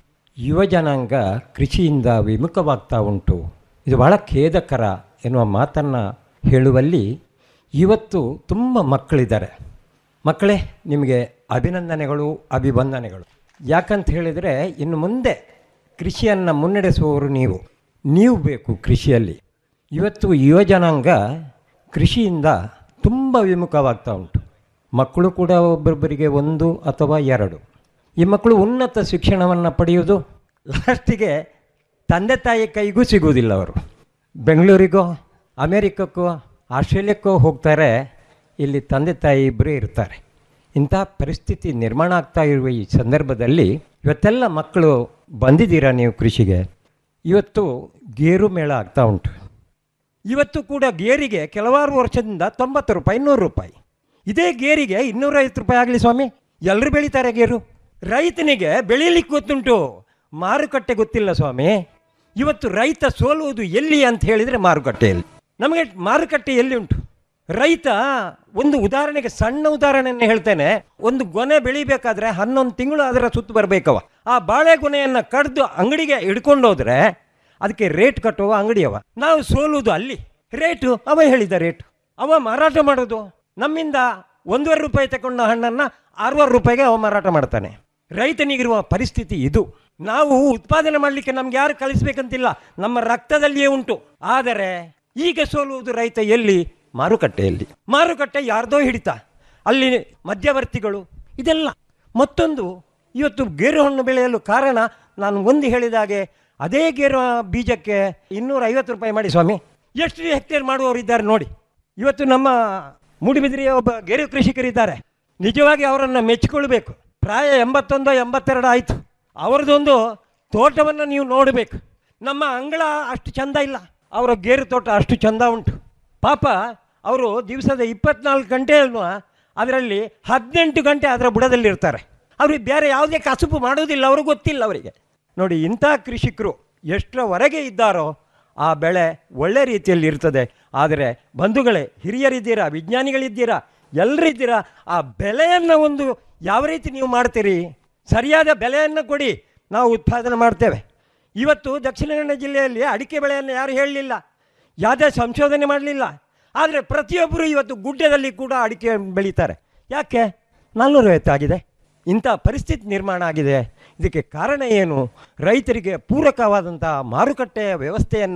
ಯುವ ಜನಾಂಗ ಕೃಷಿಯಿಂದ ವಿಮುಖವಾಗ್ತಾ ಉಂಟು ಇದು ಬಹಳ ಖೇದಕರ ಎನ್ನುವ ಮಾತನ್ನು ಹೇಳುವಲ್ಲಿ ಇವತ್ತು ತುಂಬ ಮಕ್ಕಳಿದ್ದಾರೆ ಮಕ್ಕಳೇ ನಿಮಗೆ ಅಭಿನಂದನೆಗಳು ಅಭಿವಂದನೆಗಳು ಯಾಕಂತ ಹೇಳಿದರೆ ಇನ್ನು ಮುಂದೆ ಕೃಷಿಯನ್ನು ಮುನ್ನಡೆಸುವವರು ನೀವು ನೀವು ಬೇಕು ಕೃಷಿಯಲ್ಲಿ ಇವತ್ತು ಯುವ ಜನಾಂಗ ಕೃಷಿಯಿಂದ ತುಂಬ ವಿಮುಖವಾಗ್ತಾ ಉಂಟು ಮಕ್ಕಳು ಕೂಡ ಒಬ್ಬೊಬ್ಬರಿಗೆ ಒಂದು ಅಥವಾ ಎರಡು ಈ ಮಕ್ಕಳು ಉನ್ನತ ಶಿಕ್ಷಣವನ್ನು ಪಡೆಯುವುದು ಲಾಸ್ಟಿಗೆ ತಂದೆ ತಾಯಿ ಕೈಗೂ ಸಿಗುವುದಿಲ್ಲ ಅವರು ಬೆಂಗಳೂರಿಗೋ ಅಮೇರಿಕಕ್ಕೋ ಆಸ್ಟ್ರೇಲಿಯಕ್ಕೋ ಹೋಗ್ತಾರೆ ಇಲ್ಲಿ ತಂದೆ ತಾಯಿ ಇಬ್ಬರೇ ಇರ್ತಾರೆ ಇಂಥ ಪರಿಸ್ಥಿತಿ ನಿರ್ಮಾಣ ಆಗ್ತಾ ಇರುವ ಈ ಸಂದರ್ಭದಲ್ಲಿ ಇವತ್ತೆಲ್ಲ ಮಕ್ಕಳು ಬಂದಿದ್ದೀರಾ ನೀವು ಕೃಷಿಗೆ ಇವತ್ತು ಗೇರು ಮೇಳ ಆಗ್ತಾ ಉಂಟು ಇವತ್ತು ಕೂಡ ಗೇರಿಗೆ ಕೆಲವಾರು ವರ್ಷದಿಂದ ತೊಂಬತ್ತು ರೂಪಾಯಿ ನೂರು ರೂಪಾಯಿ ಇದೇ ಗೇರಿಗೆ ಇನ್ನೂರೈವತ್ತು ರೂಪಾಯಿ ಆಗಲಿ ಸ್ವಾಮಿ ಎಲ್ಲರೂ ಬೆಳೀತಾರೆ ಗೇರು ರೈತನಿಗೆ ಬೆಳೀಲಿಕ್ಕೆ ಗೊತ್ತುಂಟು ಮಾರುಕಟ್ಟೆ ಗೊತ್ತಿಲ್ಲ ಸ್ವಾಮಿ ಇವತ್ತು ರೈತ ಸೋಲುವುದು ಎಲ್ಲಿ ಅಂತ ಹೇಳಿದರೆ ಮಾರುಕಟ್ಟೆಯಲ್ಲಿ ನಮಗೆ ಮಾರುಕಟ್ಟೆ ಎಲ್ಲಿ ಉಂಟು ರೈತ ಒಂದು ಉದಾಹರಣೆಗೆ ಸಣ್ಣ ಉದಾಹರಣೆಯನ್ನು ಹೇಳ್ತೇನೆ ಒಂದು ಗೊನೆ ಬೆಳಿಬೇಕಾದ್ರೆ ಹನ್ನೊಂದು ತಿಂಗಳು ಅದರ ಸುತ್ತು ಬರಬೇಕವ ಆ ಬಾಳೆಗೊನೆಯನ್ನು ಕಡ್ದು ಅಂಗಡಿಗೆ ಹಿಡ್ಕೊಂಡು ಹೋದ್ರೆ ಅದಕ್ಕೆ ರೇಟ್ ಕಟ್ಟುವ ಅಂಗಡಿಯವ ನಾವು ಸೋಲುವುದು ಅಲ್ಲಿ ರೇಟು ಅವ ಹೇಳಿದ ರೇಟ್ ಅವ ಮಾರಾಟ ಮಾಡೋದು ನಮ್ಮಿಂದ ಒಂದೂವರೆ ರೂಪಾಯಿ ತಗೊಂಡ ಹಣ್ಣನ್ನು ಆರೂವರೆ ರೂಪಾಯಿಗೆ ಅವ ಮಾರಾಟ ಮಾಡ್ತಾನೆ ರೈತನಿಗಿರುವ ಪರಿಸ್ಥಿತಿ ಇದು ನಾವು ಉತ್ಪಾದನೆ ಮಾಡಲಿಕ್ಕೆ ನಮ್ಗೆ ಯಾರು ಕಲಿಸ್ಬೇಕಂತಿಲ್ಲ ನಮ್ಮ ರಕ್ತದಲ್ಲಿಯೇ ಉಂಟು ಆದರೆ ಈಗ ಸೋಲುವುದು ರೈತ ಎಲ್ಲಿ ಮಾರುಕಟ್ಟೆಯಲ್ಲಿ ಮಾರುಕಟ್ಟೆ ಯಾರ್ದೋ ಹಿಡಿತ ಅಲ್ಲಿ ಮಧ್ಯವರ್ತಿಗಳು ಇದೆಲ್ಲ ಮತ್ತೊಂದು ಇವತ್ತು ಗೇರು ಹಣ್ಣು ಬೆಳೆಯಲು ಕಾರಣ ನಾನು ಒಂದು ಹೇಳಿದಾಗೆ ಅದೇ ಗೇರು ಬೀಜಕ್ಕೆ ಇನ್ನೂರ ಐವತ್ತು ರೂಪಾಯಿ ಮಾಡಿ ಸ್ವಾಮಿ ಎಷ್ಟು ಹೆಕ್ಟೇರ್ ಮಾಡುವವರು ಇದ್ದಾರೆ ನೋಡಿ ಇವತ್ತು ನಮ್ಮ ಮೂಡಿಬಿದಿರೆಯ ಒಬ್ಬ ಗೇರು ಕೃಷಿಕರಿದ್ದಾರೆ ನಿಜವಾಗಿ ಅವರನ್ನು ಮೆಚ್ಚಿಕೊಳ್ಬೇಕು ಪ್ರಾಯ ಎಂಬತ್ತೊಂದು ಎಂಬತ್ತೆರಡು ಆಯಿತು ಅವರದೊಂದು ತೋಟವನ್ನು ನೀವು ನೋಡಬೇಕು ನಮ್ಮ ಅಂಗಳ ಅಷ್ಟು ಚಂದ ಇಲ್ಲ ಅವರ ಗೇರು ತೋಟ ಅಷ್ಟು ಚಂದ ಉಂಟು ಪಾಪ ಅವರು ದಿವಸದ ಇಪ್ಪತ್ನಾಲ್ಕು ಗಂಟೆಯನ್ನು ಅದರಲ್ಲಿ ಹದಿನೆಂಟು ಗಂಟೆ ಅದರ ಬುಡದಲ್ಲಿ ಇರ್ತಾರೆ ಅವ್ರಿಗೆ ಬೇರೆ ಯಾವುದೇ ಕಸುಬು ಮಾಡೋದಿಲ್ಲ ಅವ್ರಿಗೆ ಗೊತ್ತಿಲ್ಲ ಅವರಿಗೆ ನೋಡಿ ಇಂಥ ಕೃಷಿಕರು ಎಷ್ಟರವರೆಗೆ ಇದ್ದಾರೋ ಆ ಬೆಳೆ ಒಳ್ಳೆ ರೀತಿಯಲ್ಲಿ ಇರ್ತದೆ ಆದರೆ ಬಂಧುಗಳೇ ಹಿರಿಯರಿದ್ದೀರಾ ವಿಜ್ಞಾನಿಗಳಿದ್ದೀರಾ ಎಲ್ಲರಿದ್ದೀರಾ ಆ ಬೆಲೆಯನ್ನು ಒಂದು ಯಾವ ರೀತಿ ನೀವು ಮಾಡ್ತೀರಿ ಸರಿಯಾದ ಬೆಲೆಯನ್ನು ಕೊಡಿ ನಾವು ಉತ್ಪಾದನೆ ಮಾಡ್ತೇವೆ ಇವತ್ತು ದಕ್ಷಿಣ ಕನ್ನಡ ಜಿಲ್ಲೆಯಲ್ಲಿ ಅಡಿಕೆ ಬೆಳೆಯನ್ನು ಯಾರು ಹೇಳಲಿಲ್ಲ ಯಾವುದೇ ಸಂಶೋಧನೆ ಮಾಡಲಿಲ್ಲ ಆದರೆ ಪ್ರತಿಯೊಬ್ಬರು ಇವತ್ತು ಗುಡ್ಡದಲ್ಲಿ ಕೂಡ ಅಡಿಕೆ ಬೆಳೀತಾರೆ ಯಾಕೆ ನಾನ್ನೂರೈವತ್ತಾಗಿದೆ ಇಂಥ ಪರಿಸ್ಥಿತಿ ನಿರ್ಮಾಣ ಆಗಿದೆ ಇದಕ್ಕೆ ಕಾರಣ ಏನು ರೈತರಿಗೆ ಪೂರಕವಾದಂಥ ಮಾರುಕಟ್ಟೆಯ ವ್ಯವಸ್ಥೆಯನ್ನು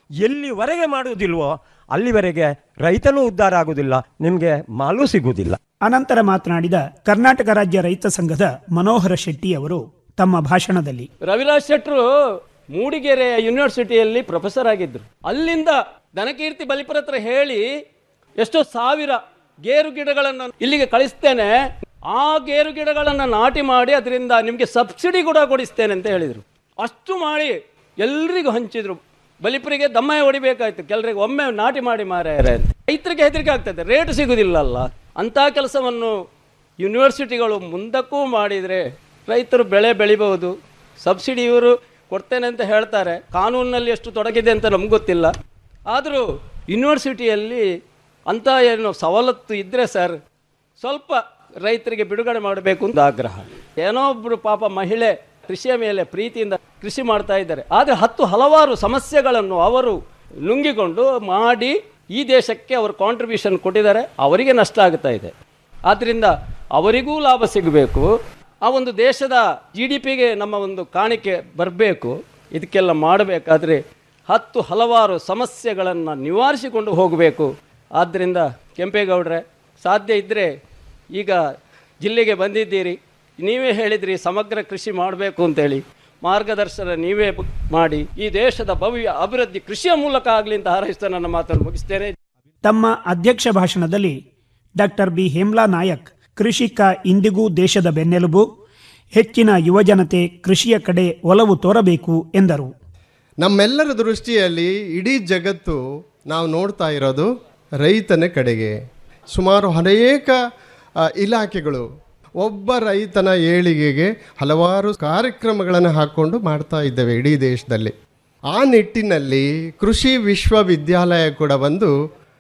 ಎಲ್ಲಿವರೆಗೆ ಮಾಡುವುದಿಲ್ವೋ ಅಲ್ಲಿವರೆಗೆ ರೈತನೂ ಉದ್ಧಾರ ಆಗುವುದಿಲ್ಲ ನಿಮಗೆ ಮಾಲು ಸಿಗುವುದಿಲ್ಲ ಅನಂತರ ಮಾತನಾಡಿದ ಕರ್ನಾಟಕ ರಾಜ್ಯ ರೈತ ಸಂಘದ ಮನೋಹರ ಶೆಟ್ಟಿ ಅವರು ತಮ್ಮ ಭಾಷಣದಲ್ಲಿ ರವಿರಾಜ್ ಶೆಟ್ರು ಮೂಡಿಗೆರೆ ಯೂನಿವರ್ಸಿಟಿಯಲ್ಲಿ ಪ್ರೊಫೆಸರ್ ಆಗಿದ್ರು ಅಲ್ಲಿಂದ ದನಕೀರ್ತಿ ಬಲಿಪುರ ಹತ್ರ ಹೇಳಿ ಎಷ್ಟೋ ಸಾವಿರ ಗೇರು ಗಿಡಗಳನ್ನು ಇಲ್ಲಿಗೆ ಕಳಿಸ್ತೇನೆ ಆ ಗೇರು ಗಿಡಗಳನ್ನು ನಾಟಿ ಮಾಡಿ ಅದರಿಂದ ನಿಮಗೆ ಸಬ್ಸಿಡಿ ಕೂಡ ಕೊಡಿಸ್ತೇನೆ ಅಂತ ಹೇಳಿದರು ಅಷ್ಟು ಮಾಡಿ ಎಲ್ರಿಗೂ ಹಂಚಿದ್ರು ಬಲಿಪುರಿಗೆ ದಮ್ಮಯ್ಯ ಹೊಡಿಬೇಕಾಯ್ತು ಕೆಲರಿಗೆ ಒಮ್ಮೆ ನಾಟಿ ಮಾಡಿ ಮಾರಾಯರೆ ಅಂತ. ರೈತರಿಗೆ ಹೆದರಿಕೆ ಆಗ್ತದೆ ರೇಟ್ ಸಿಗುದಿಲ್ಲಲ್ಲ ಅಂಥ ಕೆಲಸವನ್ನು ಯೂನಿವರ್ಸಿಟಿಗಳು ಮುಂದಕ್ಕೂ ಮಾಡಿದರೆ ರೈತರು ಬೆಳೆ ಬೆಳಿಬಹುದು ಸಬ್ಸಿಡಿ ಇವರು ಕೊಡ್ತೇನೆ ಅಂತ ಹೇಳ್ತಾರೆ ಕಾನೂನಿನಲ್ಲಿ ಎಷ್ಟು ತೊಡಗಿದೆ ಅಂತ ನಮ್ಗೆ ಗೊತ್ತಿಲ್ಲ ಆದರೂ ಯೂನಿವರ್ಸಿಟಿಯಲ್ಲಿ ಅಂಥ ಏನು ಸವಲತ್ತು ಇದ್ದರೆ ಸರ್ ಸ್ವಲ್ಪ ರೈತರಿಗೆ ಬಿಡುಗಡೆ ಮಾಡಬೇಕು ಅಂತ ಆಗ್ರಹ ಏನೋ ಒಬ್ಬರು ಪಾಪ ಮಹಿಳೆ ಕೃಷಿಯ ಮೇಲೆ ಪ್ರೀತಿಯಿಂದ ಕೃಷಿ ಮಾಡ್ತಾ ಇದ್ದಾರೆ ಆದರೆ ಹತ್ತು ಹಲವಾರು ಸಮಸ್ಯೆಗಳನ್ನು ಅವರು ನುಂಗಿಕೊಂಡು ಮಾಡಿ ಈ ದೇಶಕ್ಕೆ ಅವರು ಕಾಂಟ್ರಿಬ್ಯೂಷನ್ ಕೊಟ್ಟಿದ್ದಾರೆ ಅವರಿಗೆ ನಷ್ಟ ಆಗ್ತಾ ಇದೆ ಆದ್ದರಿಂದ ಅವರಿಗೂ ಲಾಭ ಸಿಗಬೇಕು ಆ ಒಂದು ದೇಶದ ಜಿ ಡಿ ಪಿಗೆ ನಮ್ಮ ಒಂದು ಕಾಣಿಕೆ ಬರಬೇಕು ಇದಕ್ಕೆಲ್ಲ ಮಾಡಬೇಕಾದ್ರೆ ಹತ್ತು ಹಲವಾರು ಸಮಸ್ಯೆಗಳನ್ನು ನಿವಾರಿಸಿಕೊಂಡು ಹೋಗಬೇಕು ಆದ್ದರಿಂದ ಕೆಂಪೇಗೌಡ್ರೆ ಸಾಧ್ಯ ಇದ್ದರೆ ಈಗ ಜಿಲ್ಲೆಗೆ ಬಂದಿದ್ದೀರಿ ನೀವೇ ಹೇಳಿದ್ರಿ ಸಮಗ್ರ ಕೃಷಿ ಮಾಡಬೇಕು ಅಂತೇಳಿ ಮಾರ್ಗದರ್ಶನ ನೀವೇ ಬ- ಮಾಡಿ ಈ ದೇಶದ ಭವ್ಯ ಅಭಿವೃದ್ಧಿ ಕೃಷಿಯ ಮೂಲಕ ಆಗಲಿ ಅಂತ ಹಾರೈಸ್ತಾ ನನ್ನ ಮಾತನ್ನು ಮುಗಿಸ್ತೇನೆ ತಮ್ಮ ಅಧ್ಯಕ್ಷ ಭಾಷಣದಲ್ಲಿ ಡಾಕ್ಟರ್ ಬಿ ಹೇಮ್ಲಾ ನಾಯಕ್ ಕೃಷಿಕ ಇಂದಿಗೂ ದೇಶದ ಬೆನ್ನೆಲುಬು ಹೆಚ್ಚಿನ ಯುವಜನತೆ ಕೃಷಿಯ ಕಡೆ ಒಲವು ತೋರಬೇಕು ಎಂದರು ನಮ್ಮೆಲ್ಲರ ದೃಷ್ಟಿಯಲ್ಲಿ ಇಡೀ ಜಗತ್ತು ನಾವು ನೋಡ್ತಾ ಇರೋದು ರೈತನ ಕಡೆಗೆ ಸುಮಾರು ಅನೇಕ ಆ, ಇಲಾಖೆಗಳು ಒಬ್ಬ ರೈತನ ಏಳಿಗೆಗೆ ಹಲವಾರು ಕಾರ್ಯಕ್ರಮಗಳನ್ನು ಹಾಕ್ಕೊಂಡು ಮಾಡ್ತಾ ಇದ್ದೇವೆ ಇಡೀ ದೇಶದಲ್ಲಿ ಆ ನಿಟ್ಟಿನಲ್ಲಿ ಕೃಷಿ ವಿಶ್ವವಿದ್ಯಾಲಯ ಕೂಡ ಒಂದು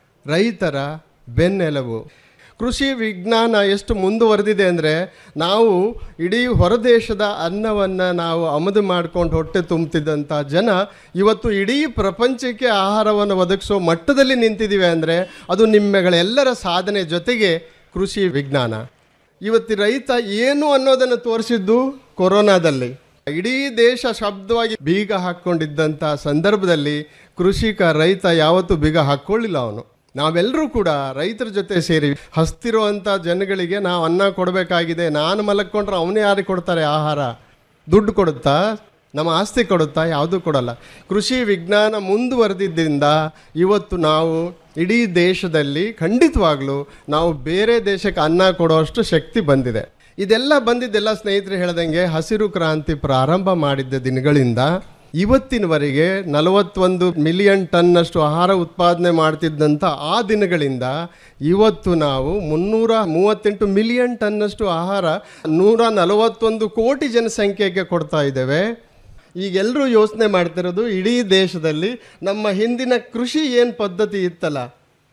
ರೈತರ ಬೆನ್ನೆಲುಬು ಕೃಷಿ ವಿಜ್ಞಾನ ಎಷ್ಟು ಮುಂದುವರೆದಿದೆ ಅಂದರೆ ನಾವು ಇಡೀ ಹೊರದೇಶದ ಅನ್ನವನ್ನು ನಾವು ಆಮದು ಮಾಡ್ಕೊಂಡು ಹೊಟ್ಟೆ ತುಂಬುತ್ತಿದ್ದಂಥ ಜನ ಇವತ್ತು ಇಡೀ ಪ್ರಪಂಚಕ್ಕೆ ಆಹಾರವನ್ನು ಒದಗಿಸೋ ಮಟ್ಟದಲ್ಲಿ ನಿಂತಿದ್ದೀವಿ ಅಂದರೆ ಅದು ನಿಮ್ಮಗಳೆಲ್ಲರ ಸಾಧನೆ ಜೊತೆಗೆ ಕೃಷಿ ವಿಜ್ಞಾನ ಇವತ್ತು ರೈತ ಏನು ಅನ್ನೋದನ್ನು ತೋರಿಸಿದ್ದು ಕೊರೋನಾದಲ್ಲಿ ಇಡೀ ದೇಶ ಶಬ್ದವಾಗಿ ಬೀಗ ಹಾಕ್ಕೊಂಡಿದ್ದಂಥ ಸಂದರ್ಭದಲ್ಲಿ ಕೃಷಿಕ ರೈತ ಯಾವತ್ತೂ ಬೀಗ ಹಾಕ್ಕೊಳ್ಳಿಲ್ಲ ಅವನು ನಾವೆಲ್ಲರೂ ಕೂಡ ರೈತರ ಜೊತೆ ಸೇರಿ ಹಸ್ತಿರುವಂಥ ಜನಗಳಿಗೆ ನಾವು ಅನ್ನ ಕೊಡಬೇಕಾಗಿದೆ ನಾನು ಮಲಕ್ಕೊಂಡ್ರೆ ಅವನೇ ಯಾರಿಗೆ ಕೊಡ್ತಾರೆ ಆಹಾರ ದುಡ್ಡು ಕೊಡುತ್ತಾ ನಮ್ಮ ಆಸ್ತಿ ಕೊಡುತ್ತಾ ಯಾವುದೂ ಕೊಡಲ್ಲ ಕೃಷಿ ವಿಜ್ಞಾನ ಮುಂದುವರೆದಿದ್ದರಿಂದ ಇವತ್ತು ನಾವು ಇಡೀ ದೇಶದಲ್ಲಿ ಖಂಡಿತವಾಗ್ಲೂ ನಾವು ಬೇರೆ ದೇಶಕ್ಕೆ ಅನ್ನ ಕೊಡುವಷ್ಟು ಶಕ್ತಿ ಬಂದಿದೆ ಇದೆಲ್ಲ ಬಂದಿದ್ದೆಲ್ಲ ಸ್ನೇಹಿತರು ಹೇಳ್ದಂಗೆ ಹಸಿರು ಕ್ರಾಂತಿ ಪ್ರಾರಂಭ ಮಾಡಿದ್ದ ದಿನಗಳಿಂದ ಇವತ್ತಿನವರೆಗೆ ನಲವತ್ತೊಂದು ಮಿಲಿಯನ್ ಟನ್ನಷ್ಟು ಆಹಾರ ಉತ್ಪಾದನೆ ಮಾಡ್ತಿದ್ದಂಥ ಆ ದಿನಗಳಿಂದ ಇವತ್ತು ನಾವು ಮುನ್ನೂರ ಮೂವತ್ತೆಂಟು ಮಿಲಿಯನ್ ಟನ್ನಷ್ಟು ಆಹಾರ ನೂರ ನಲವತ್ತೊಂದು ಕೋಟಿ ಜನಸಂಖ್ಯೆಗೆ ಕೊಡ್ತಾ ಇದ್ದೇವೆ ಈಗೆಲ್ಲರೂ ಯೋಚನೆ ಮಾಡ್ತಿರೋದು ಇಡೀ ದೇಶದಲ್ಲಿ ನಮ್ಮ ಹಿಂದಿನ ಕೃಷಿ ಏನು ಪದ್ಧತಿ ಇತ್ತಲ್ಲ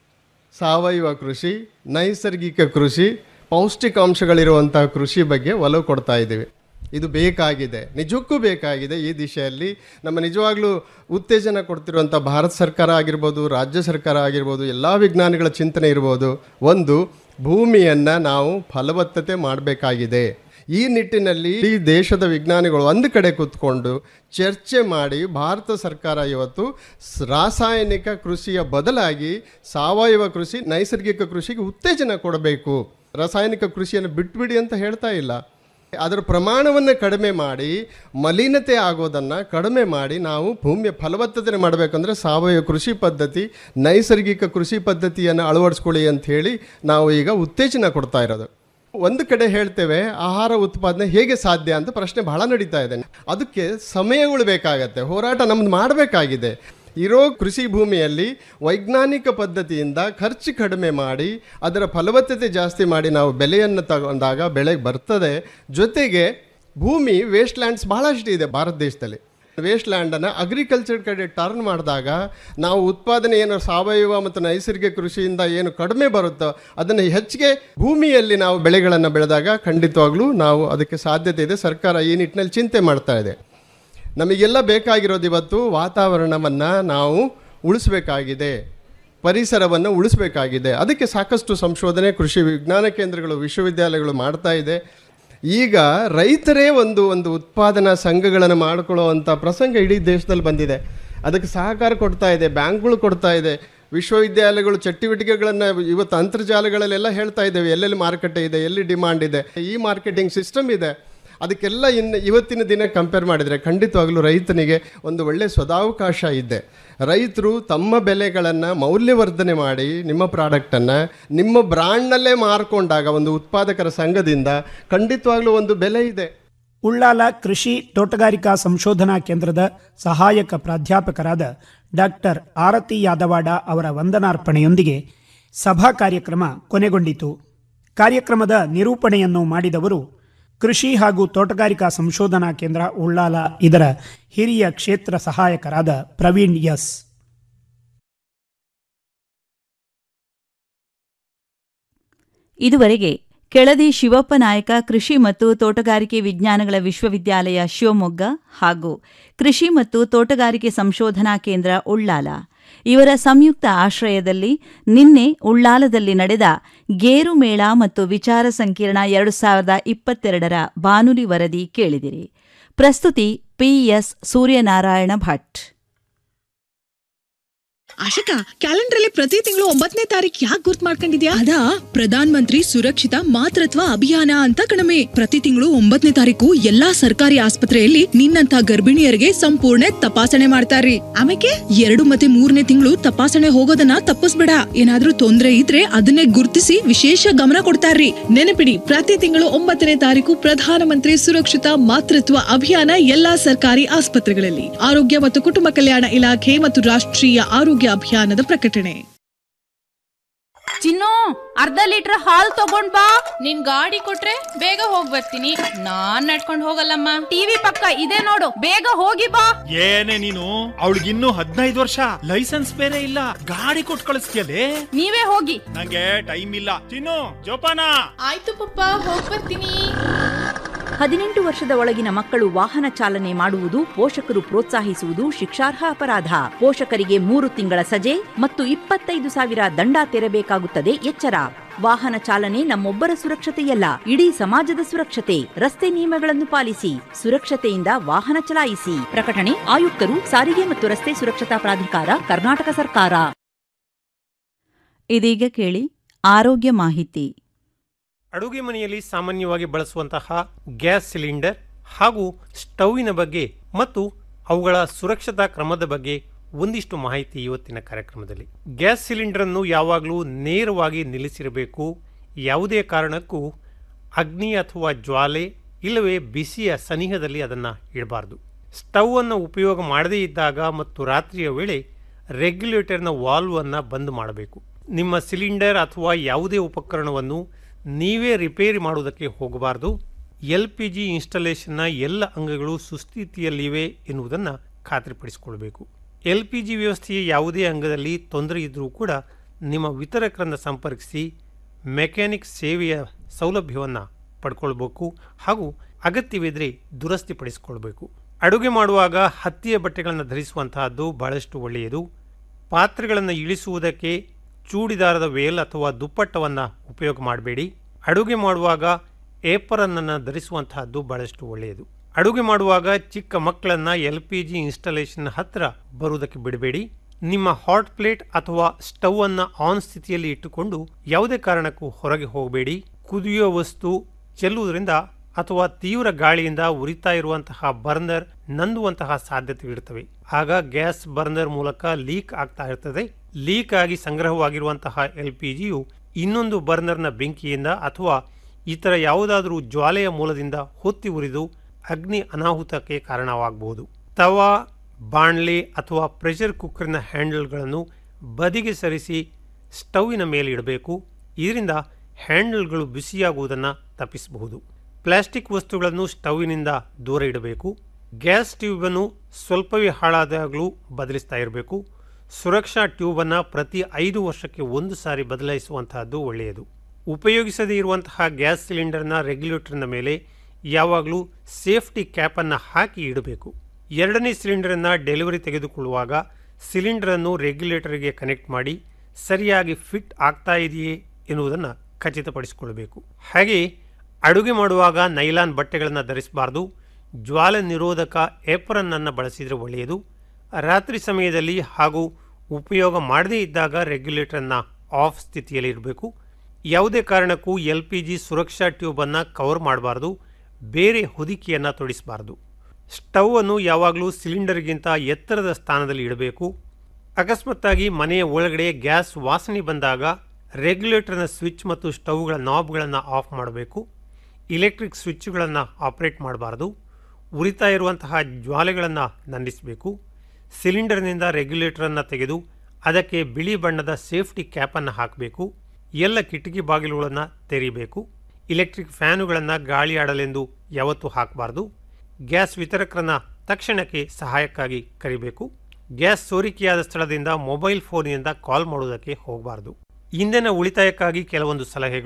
ಸಾವಯವ ಕೃಷಿ ನೈಸರ್ಗಿಕ ಕೃಷಿ ಪೌಷ್ಟಿಕಾಂಶಗಳಿರುವಂತಹ ಕೃಷಿ ಬಗ್ಗೆ ಒಲವು ಕೊಡ್ತಾ ಇದ್ದೀವಿ ಇದು ಬೇಕಾಗಿದೆ ನಿಜಕ್ಕೂ ಬೇಕಾಗಿದೆ ಈ ದಿಶೆಯಲ್ಲಿ ನಮ್ಮ ನಿಜವಾಗ್ಲೂ ಉತ್ತೇಜನ ಕೊಡ್ತಿರುವಂಥ ಭಾರತ ಸರ್ಕಾರ ಆಗಿರ್ಬೋದು ರಾಜ್ಯ ಸರ್ಕಾರ ಆಗಿರ್ಬೋದು ಎಲ್ಲ ವಿಜ್ಞಾನಿಗಳ ಚಿಂತನೆ ಇರ್ಬೋದು ಒಂದು ಭೂಮಿಯನ್ನು ನಾವು ಫಲವತ್ತತೆ ಮಾಡಬೇಕಾಗಿದೆ ಈ ನಿಟ್ಟಿನಲ್ಲಿ ಈ ದೇಶದ ವಿಜ್ಞಾನಿಗಳು ಒಂದು ಕಡೆ ಕೂತ್ಕೊಂಡು ಚರ್ಚೆ ಮಾಡಿ ಭಾರತ ಸರ್ಕಾರ ಇವತ್ತು ಸ್- ರಾಸಾಯನಿಕ ಕೃಷಿಯ ಬದಲಾಗಿ ಸಾವಯವ ಕೃಷಿ ನೈಸರ್ಗಿಕ ಕೃಷಿಗೆ ಉತ್ತೇಜನ ಕೊಡಬೇಕು ರಾಸಾಯನಿಕ ಕೃಷಿಯನ್ನು ಬಿಟ್ಬಿಡಿ ಅಂತ ಹೇಳ್ತಾ ಇಲ್ಲ ಅದರ ಪ್ರಮಾಣವನ್ನು ಕಡಿಮೆ ಮಾಡಿ ಮಲಿನತೆ ಆಗೋದನ್ನು ಕಡಿಮೆ ಮಾಡಿ ನಾವು ಭೂಮಿಯ ಫಲವತ್ತತೆ ಮಾಡಬೇಕಂದ್ರೆ ಸಾವಯವ ಕೃಷಿ ಪದ್ಧತಿ ನೈಸರ್ಗಿಕ ಕೃಷಿ ಪದ್ಧತಿಯನ್ನು ಅಳವಡಿಸ್ಕೊಳ್ಳಿ ಅಂತ ಹೇಳಿ ನಾವು ಈಗ ಉತ್ತೇಜನ ಕೊಡ್ತಾ ಇರೋದು ಒಂದು ಕಡೆ ಹೇಳ್ತೇವೆ ಆಹಾರ ಉತ್ಪಾದನೆ ಹೇಗೆ ಸಾಧ್ಯ ಅಂತ ಪ್ರಶ್ನೆ ಬಹಳ ನಡೀತಾ ಇದೆ ಅದಕ್ಕೆ ಸಮಯಗಳು ಬೇಕಾಗತ್ತೆ ಹೋರಾಟ ನಮ್ದು ಮಾಡಬೇಕಾಗಿದೆ ಇರೋ ಕೃಷಿ ಭೂಮಿಯಲ್ಲಿ ವೈಜ್ಞಾನಿಕ ಪದ್ಧತಿಯಿಂದ ಖರ್ಚು ಕಡಿಮೆ ಮಾಡಿ ಅದರ ಫಲವತ್ತತೆ ಜಾಸ್ತಿ ಮಾಡಿ ನಾವು ಬೆಲೆಯನ್ನು ತಗೊಂಡಾಗ ಬೆಳೆ ಬರ್ತದೆ ಜೊತೆಗೆ ಭೂಮಿ ವೇಸ್ಟ್ ಲ್ಯಾಂಡ್ಸ್ ಬಹಳಷ್ಟು ಇದೆ ಭಾರತ ದೇಶದಲ್ಲಿ ವೇಸ್ಟ್ ಲ್ಯಾಂಡನ್ನು ಅಗ್ರಿಕಲ್ಚರ್ ಕಡೆ ಟರ್ನ್ ಮಾಡಿದಾಗ ನಾವು ಉತ್ಪಾದನೆ ಏನು ಸಾವಯವ ಮತ್ತು ನೈಸರ್ಗಿಕ ಕೃಷಿಯಿಂದ ಏನು ಕಡಿಮೆ ಬರುತ್ತೋ ಅದನ್ನು ಹೆಚ್ಚಿಗೆ ಭೂಮಿಯಲ್ಲಿ ನಾವು ಬೆಳೆಗಳನ್ನು ಬೆಳೆದಾಗ ಖಂಡಿತವಾಗ್ಲೂ ನಾವು ಅದಕ್ಕೆ ಸಾಧ್ಯತೆ ಇದೆ ಸರ್ಕಾರ ಈ ನಿಟ್ಟಿನಲ್ಲಿ ಚಿಂತೆ ಮಾಡ್ತಾ ಇದೆ ನಮಗೆಲ್ಲ ಬೇಕಾಗಿರೋದು ಇವತ್ತು ವಾತಾವರಣವನ್ನು ನಾವು ಉಳಿಸಬೇಕಾಗಿದೆ ಪರಿಸರವನ್ನು ಉಳಿಸಬೇಕಾಗಿದೆ ಅದಕ್ಕೆ ಸಾಕಷ್ಟು ಸಂಶೋಧನೆ ಕೃಷಿ ವಿಜ್ಞಾನ ಕೇಂದ್ರಗಳು ವಿಶ್ವವಿದ್ಯಾಲಯಗಳು ಮಾಡ್ತಾ ಇದೆ ಈಗ ರೈತರೇ ಒಂದು ಒಂದು ಉತ್ಪಾದನಾ ಸಂಘಗಳನ್ನು ಮಾಡಿಕೊಳ್ಳುವಂಥ ಪ್ರಸಂಗ ಇಡೀ ದೇಶದಲ್ಲಿ ಬಂದಿದೆ ಅದಕ್ಕೆ ಸಹಕಾರ ಕೊಡ್ತಾ ಇದೆ ಬ್ಯಾಂಕ್ಗಳು ಕೊಡ್ತಾ ಇದೆ ವಿಶ್ವವಿದ್ಯಾಲಯಗಳು ಚಟುವಟಿಕೆಗಳನ್ನು ಇವತ್ತು ಅಂತರ್ಜಾಲಗಳಲ್ಲೆಲ್ಲ ಹೇಳ್ತಾ ಇದ್ದೇವೆ ಎಲ್ಲೆಲ್ಲಿ ಮಾರುಕಟ್ಟೆ ಇದೆ ಎಲ್ಲಿ ಡಿಮಾಂಡ್ ಇದೆ ಈ ಮಾರ್ಕೆಟಿಂಗ್ ಸಿಸ್ಟಮ್ ಇದೆ ಅದಕ್ಕೆಲ್ಲ ಇನ್ನು ಇವತ್ತಿನ ದಿನ ಕಂಪೇರ್ ಮಾಡಿದರೆ ಖಂಡಿತವಾಗಲೂ ರೈತನಿಗೆ ಒಂದು ಒಳ್ಳೆಯ ಸದಾವಕಾಶ ಇದೆ ರೈತರು ತಮ್ಮ ಬೆಲೆಗಳನ್ನು ಮೌಲ್ಯವರ್ಧನೆ ಮಾಡಿ ನಿಮ್ಮ ಪ್ರಾಡಕ್ಟನ್ನು ನಿಮ್ಮ ಬ್ರ್ಯಾಂಡ್ನಲ್ಲೇ ಮಾರ್ಕೊಂಡಾಗ ಒಂದು ಉತ್ಪಾದಕರ ಸಂಘದಿಂದ ಖಂಡಿತವಾಗ್ಲೂ ಒಂದು ಬೆಲೆ ಇದೆ ಉಳ್ಳಾಲ ಕೃಷಿ ತೋಟಗಾರಿಕಾ ಸಂಶೋಧನಾ ಕೇಂದ್ರದ ಸಹಾಯಕ ಪ್ರಾಧ್ಯಾಪಕರಾದ ಡಾಕ್ಟರ್ ಆರತಿ ಯಾದವಾಡ ಅವರ ವಂದನಾರ್ಪಣೆಯೊಂದಿಗೆ ಸಭಾ ಕಾರ್ಯಕ್ರಮ ಕೊನೆಗೊಂಡಿತು ಕಾರ್ಯಕ್ರಮದ ನಿರೂಪಣೆಯನ್ನು ಮಾಡಿದವರು ಕೃಷಿ ಹಾಗೂ ತೋಟಗಾರಿಕಾ ಸಂಶೋಧನಾ ಕೇಂದ್ರ ಉಳ್ಳಾಲ ಇದರ ಹಿರಿಯ ಕ್ಷೇತ್ರ ಸಹಾಯಕರಾದ ಪ್ರವೀಣ್ ಎಸ್ ಇದುವರೆಗೆ ಕೆಳದಿ ಶಿವಪ್ಪ ನಾಯಕ ಕೃಷಿ ಮತ್ತು ತೋಟಗಾರಿಕೆ ವಿಜ್ಞಾನಗಳ ವಿಶ್ವವಿದ್ಯಾಲಯ ಶಿವಮೊಗ್ಗ ಹಾಗೂ ಕೃಷಿ ಮತ್ತು ತೋಟಗಾರಿಕೆ ಸಂಶೋಧನಾ ಕೇಂದ್ರ ಉಳ್ಳಾಲ ಇವರ ಸಂಯುಕ್ತ ಆಶ್ರಯದಲ್ಲಿ ನಿನ್ನೆ ಉಳ್ಳಾಲದಲ್ಲಿ ನಡೆದ ಗೇರು ಮೇಳ ಮತ್ತು ವಿಚಾರ ಸಂಕಿರಣ ಎರಡು ಸಾವಿರದ ಇಪ್ಪತ್ತೆರಡರ ಬಾನುಲಿ ವರದಿ ಕೇಳಿದಿರಿ ಪ್ರಸ್ತುತಿ ಪಿಎಸ್ ಸೂರ್ಯನಾರಾಯಣ ಭಟ್ ಆಶಕ ಕ್ಯಾಲೆಂಡರ್ ಅಲ್ಲಿ ಪ್ರತಿ ತಿಂಗಳು ಒಂಬತ್ತನೇ ತಾರೀಕು ಯಾಕೆ ಗುರ್ತ್ ಮಾಡ್ಕೊಂಡಿದ್ಯಾ ಅದಾ ಪ್ರಧಾನ್ ಮಂತ್ರಿ ಸುರಕ್ಷಿತ ಮಾತೃತ್ವ ಅಭಿಯಾನ ಅಂತ ಕಣಮೆ ಪ್ರತಿ ತಿಂಗಳು ಒಂಬತ್ತನೇ ತಾರೀಕು ಎಲ್ಲಾ ಸರ್ಕಾರಿ ಆಸ್ಪತ್ರೆಯಲ್ಲಿ ನಿನ್ನಂತ ಗರ್ಭಿಣಿಯರಿಗೆ ಸಂಪೂರ್ಣ ತಪಾಸಣೆ ಮಾಡ್ತಾರ್ರಿ ಆಮೇಲೆ ಎರಡು ಮತ್ತೆ ಮೂರನೇ ತಿಂಗಳು ತಪಾಸಣೆ ಹೋಗೋದನ್ನ ತಪ್ಪಿಸ್ಬೇಡ ಏನಾದ್ರೂ ತೊಂದ್ರೆ ಇದ್ರೆ ಅದನ್ನೇ ಗುರ್ತಿಸಿ ವಿಶೇಷ ಗಮನ ಕೊಡ್ತಾರ್ರಿ ನೆನಪಿಡಿ ಪ್ರತಿ ತಿಂಗಳು ಒಂಬತ್ತನೇ ತಾರೀಕು ಪ್ರಧಾನಮಂತ್ರಿ ಸುರಕ್ಷಿತ ಮಾತೃತ್ವ ಅಭಿಯಾನ ಎಲ್ಲಾ ಸರ್ಕಾರಿ ಆಸ್ಪತ್ರೆಗಳಲ್ಲಿ ಆರೋಗ್ಯ ಮತ್ತು ಕುಟುಂಬ ಕಲ್ಯಾಣ ಇಲಾಖೆ ಮತ್ತು ರಾಷ್ಟ್ರೀಯ ಆರೋಗ್ಯ ಅಭಿಯಾನದ ಪ್ರಕಟಣೆ ಚಿನ್ನು ಅರ್ಧ ಲೀಟರ್ ಹಾಲ್ ತಗೊಂಡ್ ಬಾ ನಿನ್ ಗಾಡಿ ಕೊಟ್ರೆ ಬೇಗ ಹೋಗ್ ಬರ್ತೀನಿ ನಾನ್ ನಡ್ಕೊಂಡ್ ಹೋಗಲ್ಲಮ್ಮ ಟಿವಿ ಪಕ್ಕ ಇದೆ ನೋಡು ಬೇಗ ಹೋಗಿ ಬಾ ಏನೇ ನೀನು ಅವಳಿಗಿನ್ನೂ ಹದಿನೈದು ವರ್ಷ ಲೈಸೆನ್ಸ್ ಬೇರೆ ಇಲ್ಲ ಗಾಡಿ ಕೊಟ್ಟು ಕಳಿಸ್ತೀಯಲೇ ನೀವೇ ಹೋಗಿ ನಂಗೆ ಟೈಮ್ ಇಲ್ಲ ಚಿನ್ನು ಜೋಪಾನ ಆಯ್ತು ಪಪ್ಪ ಹೋಗ್ ಬರ್ತೀನಿ ಹದಿನೆಂಟು ವರ್ಷದ ಒಳಗಿನ ಮಕ್ಕಳು ವಾಹನ ಚಾಲನೆ ಮಾಡುವುದು ಪೋಷಕರು ಪ್ರೋತ್ಸಾಹಿಸುವುದು ಶಿಕ್ಷಾರ್ಹ ಅಪರಾಧ ಪೋಷಕರಿಗೆ ಮೂರು ತಿಂಗಳ ಸಜೆ ಮತ್ತು ಇಪ್ಪತ್ತೈದು ಸಾವಿರ ದಂಡ ತೆರಬೇಕಾಗುತ್ತದೆ ಎಚ್ಚರ ವಾಹನ ಚಾಲನೆ ನಮ್ಮೊಬ್ಬರ ಸುರಕ್ಷತೆಯಲ್ಲ ಇಡೀ ಸಮಾಜದ ಸುರಕ್ಷತೆ ರಸ್ತೆ ನಿಯಮಗಳನ್ನು ಪಾಲಿಸಿ ಸುರಕ್ಷತೆಯಿಂದ ವಾಹನ ಚಲಾಯಿಸಿ ಪ್ರಕಟಣೆ ಆಯುಕ್ತರು ಸಾರಿಗೆ ಮತ್ತು ರಸ್ತೆ ಸುರಕ್ಷತಾ ಪ್ರಾಧಿಕಾರ ಕರ್ನಾಟಕ ಸರ್ಕಾರ ಇದೀಗ ಕೇಳಿ ಆರೋಗ್ಯ ಮಾಹಿತಿ ಅಡುಗೆ ಮನೆಯಲ್ಲಿ ಸಾಮಾನ್ಯವಾಗಿ ಬಳಸುವಂತಹ ಗ್ಯಾಸ್ ಸಿಲಿಂಡರ್ ಹಾಗೂ ಸ್ಟೌವಿನ ಬಗ್ಗೆ ಮತ್ತು ಅವುಗಳ ಸುರಕ್ಷತಾ ಕ್ರಮದ ಬಗ್ಗೆ ಒಂದಿಷ್ಟು ಮಾಹಿತಿ ಇವತ್ತಿನ ಕಾರ್ಯಕ್ರಮದಲ್ಲಿ ಗ್ಯಾಸ್ ಸಿಲಿಂಡರನ್ನು ಯಾವಾಗಲೂ ನೇರವಾಗಿ ನಿಲ್ಲಿಸಿರಬೇಕು ಯಾವುದೇ ಕಾರಣಕ್ಕೂ ಅಗ್ನಿ ಅಥವಾ ಜ್ವಾಲೆ ಇಲ್ಲವೇ ಬಿಸಿಯ ಸನಿಹದಲ್ಲಿ ಅದನ್ನು ಇಡಬಾರ್ದು ಸ್ಟವ್ ಅನ್ನು ಉಪಯೋಗ ಮಾಡದೇ ಇದ್ದಾಗ ಮತ್ತು ರಾತ್ರಿಯ ವೇಳೆ ರೆಗ್ಯುಲೇಟರ್ನ ವಾಲ್ವನ್ನು ಬಂದ್ ಮಾಡಬೇಕು ನಿಮ್ಮ ಸಿಲಿಂಡರ್ ಅಥವಾ ಯಾವುದೇ ಉಪಕರಣವನ್ನು ನೀವೇ ರಿಪೇರಿ ಮಾಡುವುದಕ್ಕೆ ಹೋಗಬಾರದು ಎಲ್ ಪಿ ಜಿ ಇನ್ಸ್ಟಾಲೇಷನ್ನ ಎಲ್ಲ ಅಂಗಗಳು ಸುಸ್ಥಿತಿಯಲ್ಲಿವೆ ಎನ್ನುವುದನ್ನು ಖಾತ್ರಿಪಡಿಸಿಕೊಳ್ಬೇಕು ಎಲ್ ಪಿ ಜಿ ವ್ಯವಸ್ಥೆಯ ಯಾವುದೇ ಅಂಗದಲ್ಲಿ ತೊಂದರೆ ಇದ್ದರೂ ಕೂಡ ನಿಮ್ಮ ವಿತರಕರನ್ನು ಸಂಪರ್ಕಿಸಿ ಮೆಕ್ಯಾನಿಕ್ ಸೇವೆಯ ಸೌಲಭ್ಯವನ್ನು ಪಡ್ಕೊಳ್ಬೇಕು ಹಾಗೂ ಅಗತ್ಯವಿದ್ದರೆ ದುರಸ್ತಿಪಡಿಸಿಕೊಳ್ಬೇಕು ಅಡುಗೆ ಮಾಡುವಾಗ ಹತ್ತಿಯ ಬಟ್ಟೆಗಳನ್ನು ಧರಿಸುವಂತಹದ್ದು ಬಹಳಷ್ಟು ಒಳ್ಳೆಯದು ಪಾತ್ರೆಗಳನ್ನು ಇಳಿಸುವುದಕ್ಕೆ ಚೂಡಿದಾರದ ವೇಲ್ ಅಥವಾ ದುಪ್ಪಟ್ಟವನ್ನು ಉಪಯೋಗ ಮಾಡಬೇಡಿ ಅಡುಗೆ ಮಾಡುವಾಗ ಏಪರನ್ನು ಧರಿಸುವಂತಹದ್ದು ಬಹಳಷ್ಟು ಒಳ್ಳೆಯದು ಅಡುಗೆ ಮಾಡುವಾಗ ಚಿಕ್ಕ ಮಕ್ಕಳನ್ನು ಎಲ್ ಪಿ ಜಿ ಇನ್ಸ್ಟಾಲೇಷನ್ ಹತ್ತಿರ ಬರುವುದಕ್ಕೆ ಬಿಡಬೇಡಿ ನಿಮ್ಮ ಹಾಟ್ ಪ್ಲೇಟ್ ಅಥವಾ ಸ್ಟವ್ ಅನ್ನು ಆನ್ ಸ್ಥಿತಿಯಲ್ಲಿ ಇಟ್ಟುಕೊಂಡು ಯಾವುದೇ ಕಾರಣಕ್ಕೂ ಹೊರಗೆ ಹೋಗಬೇಡಿ ಕುದಿಯುವ ವಸ್ತು ಚೆಲ್ಲುವುದರಿಂದ ಅಥವಾ ತೀವ್ರ ಗಾಳಿಯಿಂದ ಉರಿತಾ ಇರುವಂತಹ ಬರ್ನರ್ ನಂದುವಂತಹ ಸಾಧ್ಯತೆಗಳಿರ್ತವೆ ಆಗ ಗ್ಯಾಸ್ ಬರ್ನರ್ ಮೂಲಕ ಲೀಕ್ ಆಗ್ತಾ ಇರ್ತದೆ ಲೀಕ್ ಆಗಿ ಸಂಗ್ರಹವಾಗಿರುವಂತಹ ಎಲ್ ಪಿ ಜಿಯು ಇನ್ನೊಂದು ಬರ್ನರ್ನ ಬೆಂಕಿಯಿಂದ ಅಥವಾ ಇತರ ಯಾವುದಾದರೂ ಜ್ವಾಲೆಯ ಮೂಲದಿಂದ ಹೊತ್ತಿ ಉರಿದು ಅಗ್ನಿ ಅನಾಹುತಕ್ಕೆ ಕಾರಣವಾಗಬಹುದು ತವಾ ಬಾಣ್ಲೆ ಅಥವಾ ಪ್ರೆಷರ್ ಕುಕ್ಕರ್ನ ಹ್ಯಾಂಡಲ್ಗಳನ್ನು ಬದಿಗೆ ಸರಿಸಿ ಸ್ಟವ್ವಿನ ಮೇಲೆ ಇಡಬೇಕು ಇದರಿಂದ ಹ್ಯಾಂಡಲ್ಗಳು ಬಿಸಿಯಾಗುವುದನ್ನು ತಪ್ಪಿಸಬಹುದು ಪ್ಲಾಸ್ಟಿಕ್ ವಸ್ತುಗಳನ್ನು ಸ್ಟವ್ವಿನಿಂದ ದೂರ ಇಡಬೇಕು ಗ್ಯಾಸ್ ಟ್ಯೂಬನ್ನು ಸ್ವಲ್ಪವೇ ಹಾಳಾದಾಗಲೂ ಬದಲಿಸ್ತಾ ಇರಬೇಕು ಸುರಕ್ಷಾ ಟ್ಯೂಬನ್ನು ಪ್ರತಿ ಐದು ವರ್ಷಕ್ಕೆ ಒಂದು ಸಾರಿ ಬದಲಾಯಿಸುವಂತಹದ್ದು ಒಳ್ಳೆಯದು ಉಪಯೋಗಿಸದೇ ಇರುವಂತಹ ಗ್ಯಾಸ್ ಸಿಲಿಂಡರ್ನ ರೆಗ್ಯುಲೇಟರ್ನ ಮೇಲೆ ಯಾವಾಗಲೂ ಸೇಫ್ಟಿ ಕ್ಯಾಪನ್ನು ಹಾಕಿ ಇಡಬೇಕು ಎರಡನೇ ಸಿಲಿಂಡರನ್ನು ಡೆಲಿವರಿ ತೆಗೆದುಕೊಳ್ಳುವಾಗ ಸಿಲಿಂಡರನ್ನು ರೆಗ್ಯುಲೇಟರ್ಗೆ ಕನೆಕ್ಟ್ ಮಾಡಿ ಸರಿಯಾಗಿ ಫಿಟ್ ಆಗ್ತಾ ಇದೆಯೇ ಎನ್ನುವುದನ್ನು ಖಚಿತಪಡಿಸಿಕೊಳ್ಳಬೇಕು ಹಾಗೆ ಅಡುಗೆ ಮಾಡುವಾಗ ನೈಲಾನ್ ಬಟ್ಟೆಗಳನ್ನು ಧರಿಸಬಾರ್ದು ಜ್ವಾಲೆ ನಿರೋಧಕ ಏಪ್ರನ್ನನ್ನು ಬಳಸಿದರೆ ಒಳ್ಳೆಯದು ರಾತ್ರಿ ಸಮಯದಲ್ಲಿ ಹಾಗೂ ಉಪಯೋಗ ಮಾಡದೇ ಇದ್ದಾಗ ರೆಗ್ಯುಲೇಟರನ್ನು ಆಫ್ ಸ್ಥಿತಿಯಲ್ಲಿ ಇರಬೇಕು ಯಾವುದೇ ಕಾರಣಕ್ಕೂ ಎಲ್ ಪಿ ಜಿ ಸುರಕ್ಷಾ ಟ್ಯೂಬನ್ನು ಕವರ್ ಮಾಡಬಾರ್ದು ಬೇರೆ ಹೊದಿಕೆಯನ್ನು ತೊಡಿಸಬಾರ್ದು ಸ್ಟವ್ ಅನ್ನು ಯಾವಾಗಲೂ ಸಿಲಿಂಡರ್ಗಿಂತ ಎತ್ತರದ ಸ್ಥಾನದಲ್ಲಿ ಇಡಬೇಕು ಅಕಸ್ಮಾತ್ತಾಗಿ ಮನೆಯ ಒಳಗಡೆ ಗ್ಯಾಸ್ ವಾಸನೆ ಬಂದಾಗ ರೆಗ್ಯುಲೇಟರ್ನ ಸ್ವಿಚ್ ಮತ್ತು ಸ್ಟವ್ಗಳ ನಾಬ್ಗಳನ್ನು ಆಫ್ ಮಾಡಬೇಕು ಇಲೆಕ್ಟ್ರಿಕ್ ಸ್ವಿಚ್ಗಳನ್ನು ಆಪರೇಟ್ ಮಾಡಬಾರ್ದು ಉರಿತಾ ಇರುವಂತಹ ಜ್ವಾಲೆಗಳನ್ನು ನಂದಿಸಬೇಕು ಸಿಲಿಂಡರ್ನಿಂದ ರೆಗ್ಯುಲೇಟರನ್ನು ತೆಗೆದು ಅದಕ್ಕೆ ಬಿಳಿ ಬಣ್ಣದ ಸೇಫ್ಟಿ ಕ್ಯಾಪನ್ನು ಹಾಕಬೇಕು ಎಲ್ಲ ಕಿಟಕಿ ಬಾಗಿಲುಗಳನ್ನು ತೆರೀಬೇಕು ಇಲೆಕ್ಟ್ರಿಕ್ ಫ್ಯಾನುಗಳನ್ನು ಗಾಳಿ ಆಡಲೆಂದು ಯಾವತ್ತೂ ಹಾಕಬಾರ್ದು ಗ್ಯಾಸ್ ವಿತರಕರನ್ನ ತಕ್ಷಣಕ್ಕೆ ಸಹಾಯಕ್ಕಾಗಿ ಕರಿಬೇಕು ಗ್ಯಾಸ್ ಸೋರಿಕೆಯಾದ ಸ್ಥಳದಿಂದ ಮೊಬೈಲ್ ಫೋನಿನಿಂದ ಕಾಲ್ ಮಾಡುವುದಕ್ಕೆ ಹೋಗಬಾರ್ದು ಇಂಧನ ಉಳಿತಾಯಕ್ಕಾಗಿ ಕೆಲವೊಂದು ಸಲಹೆಗಳು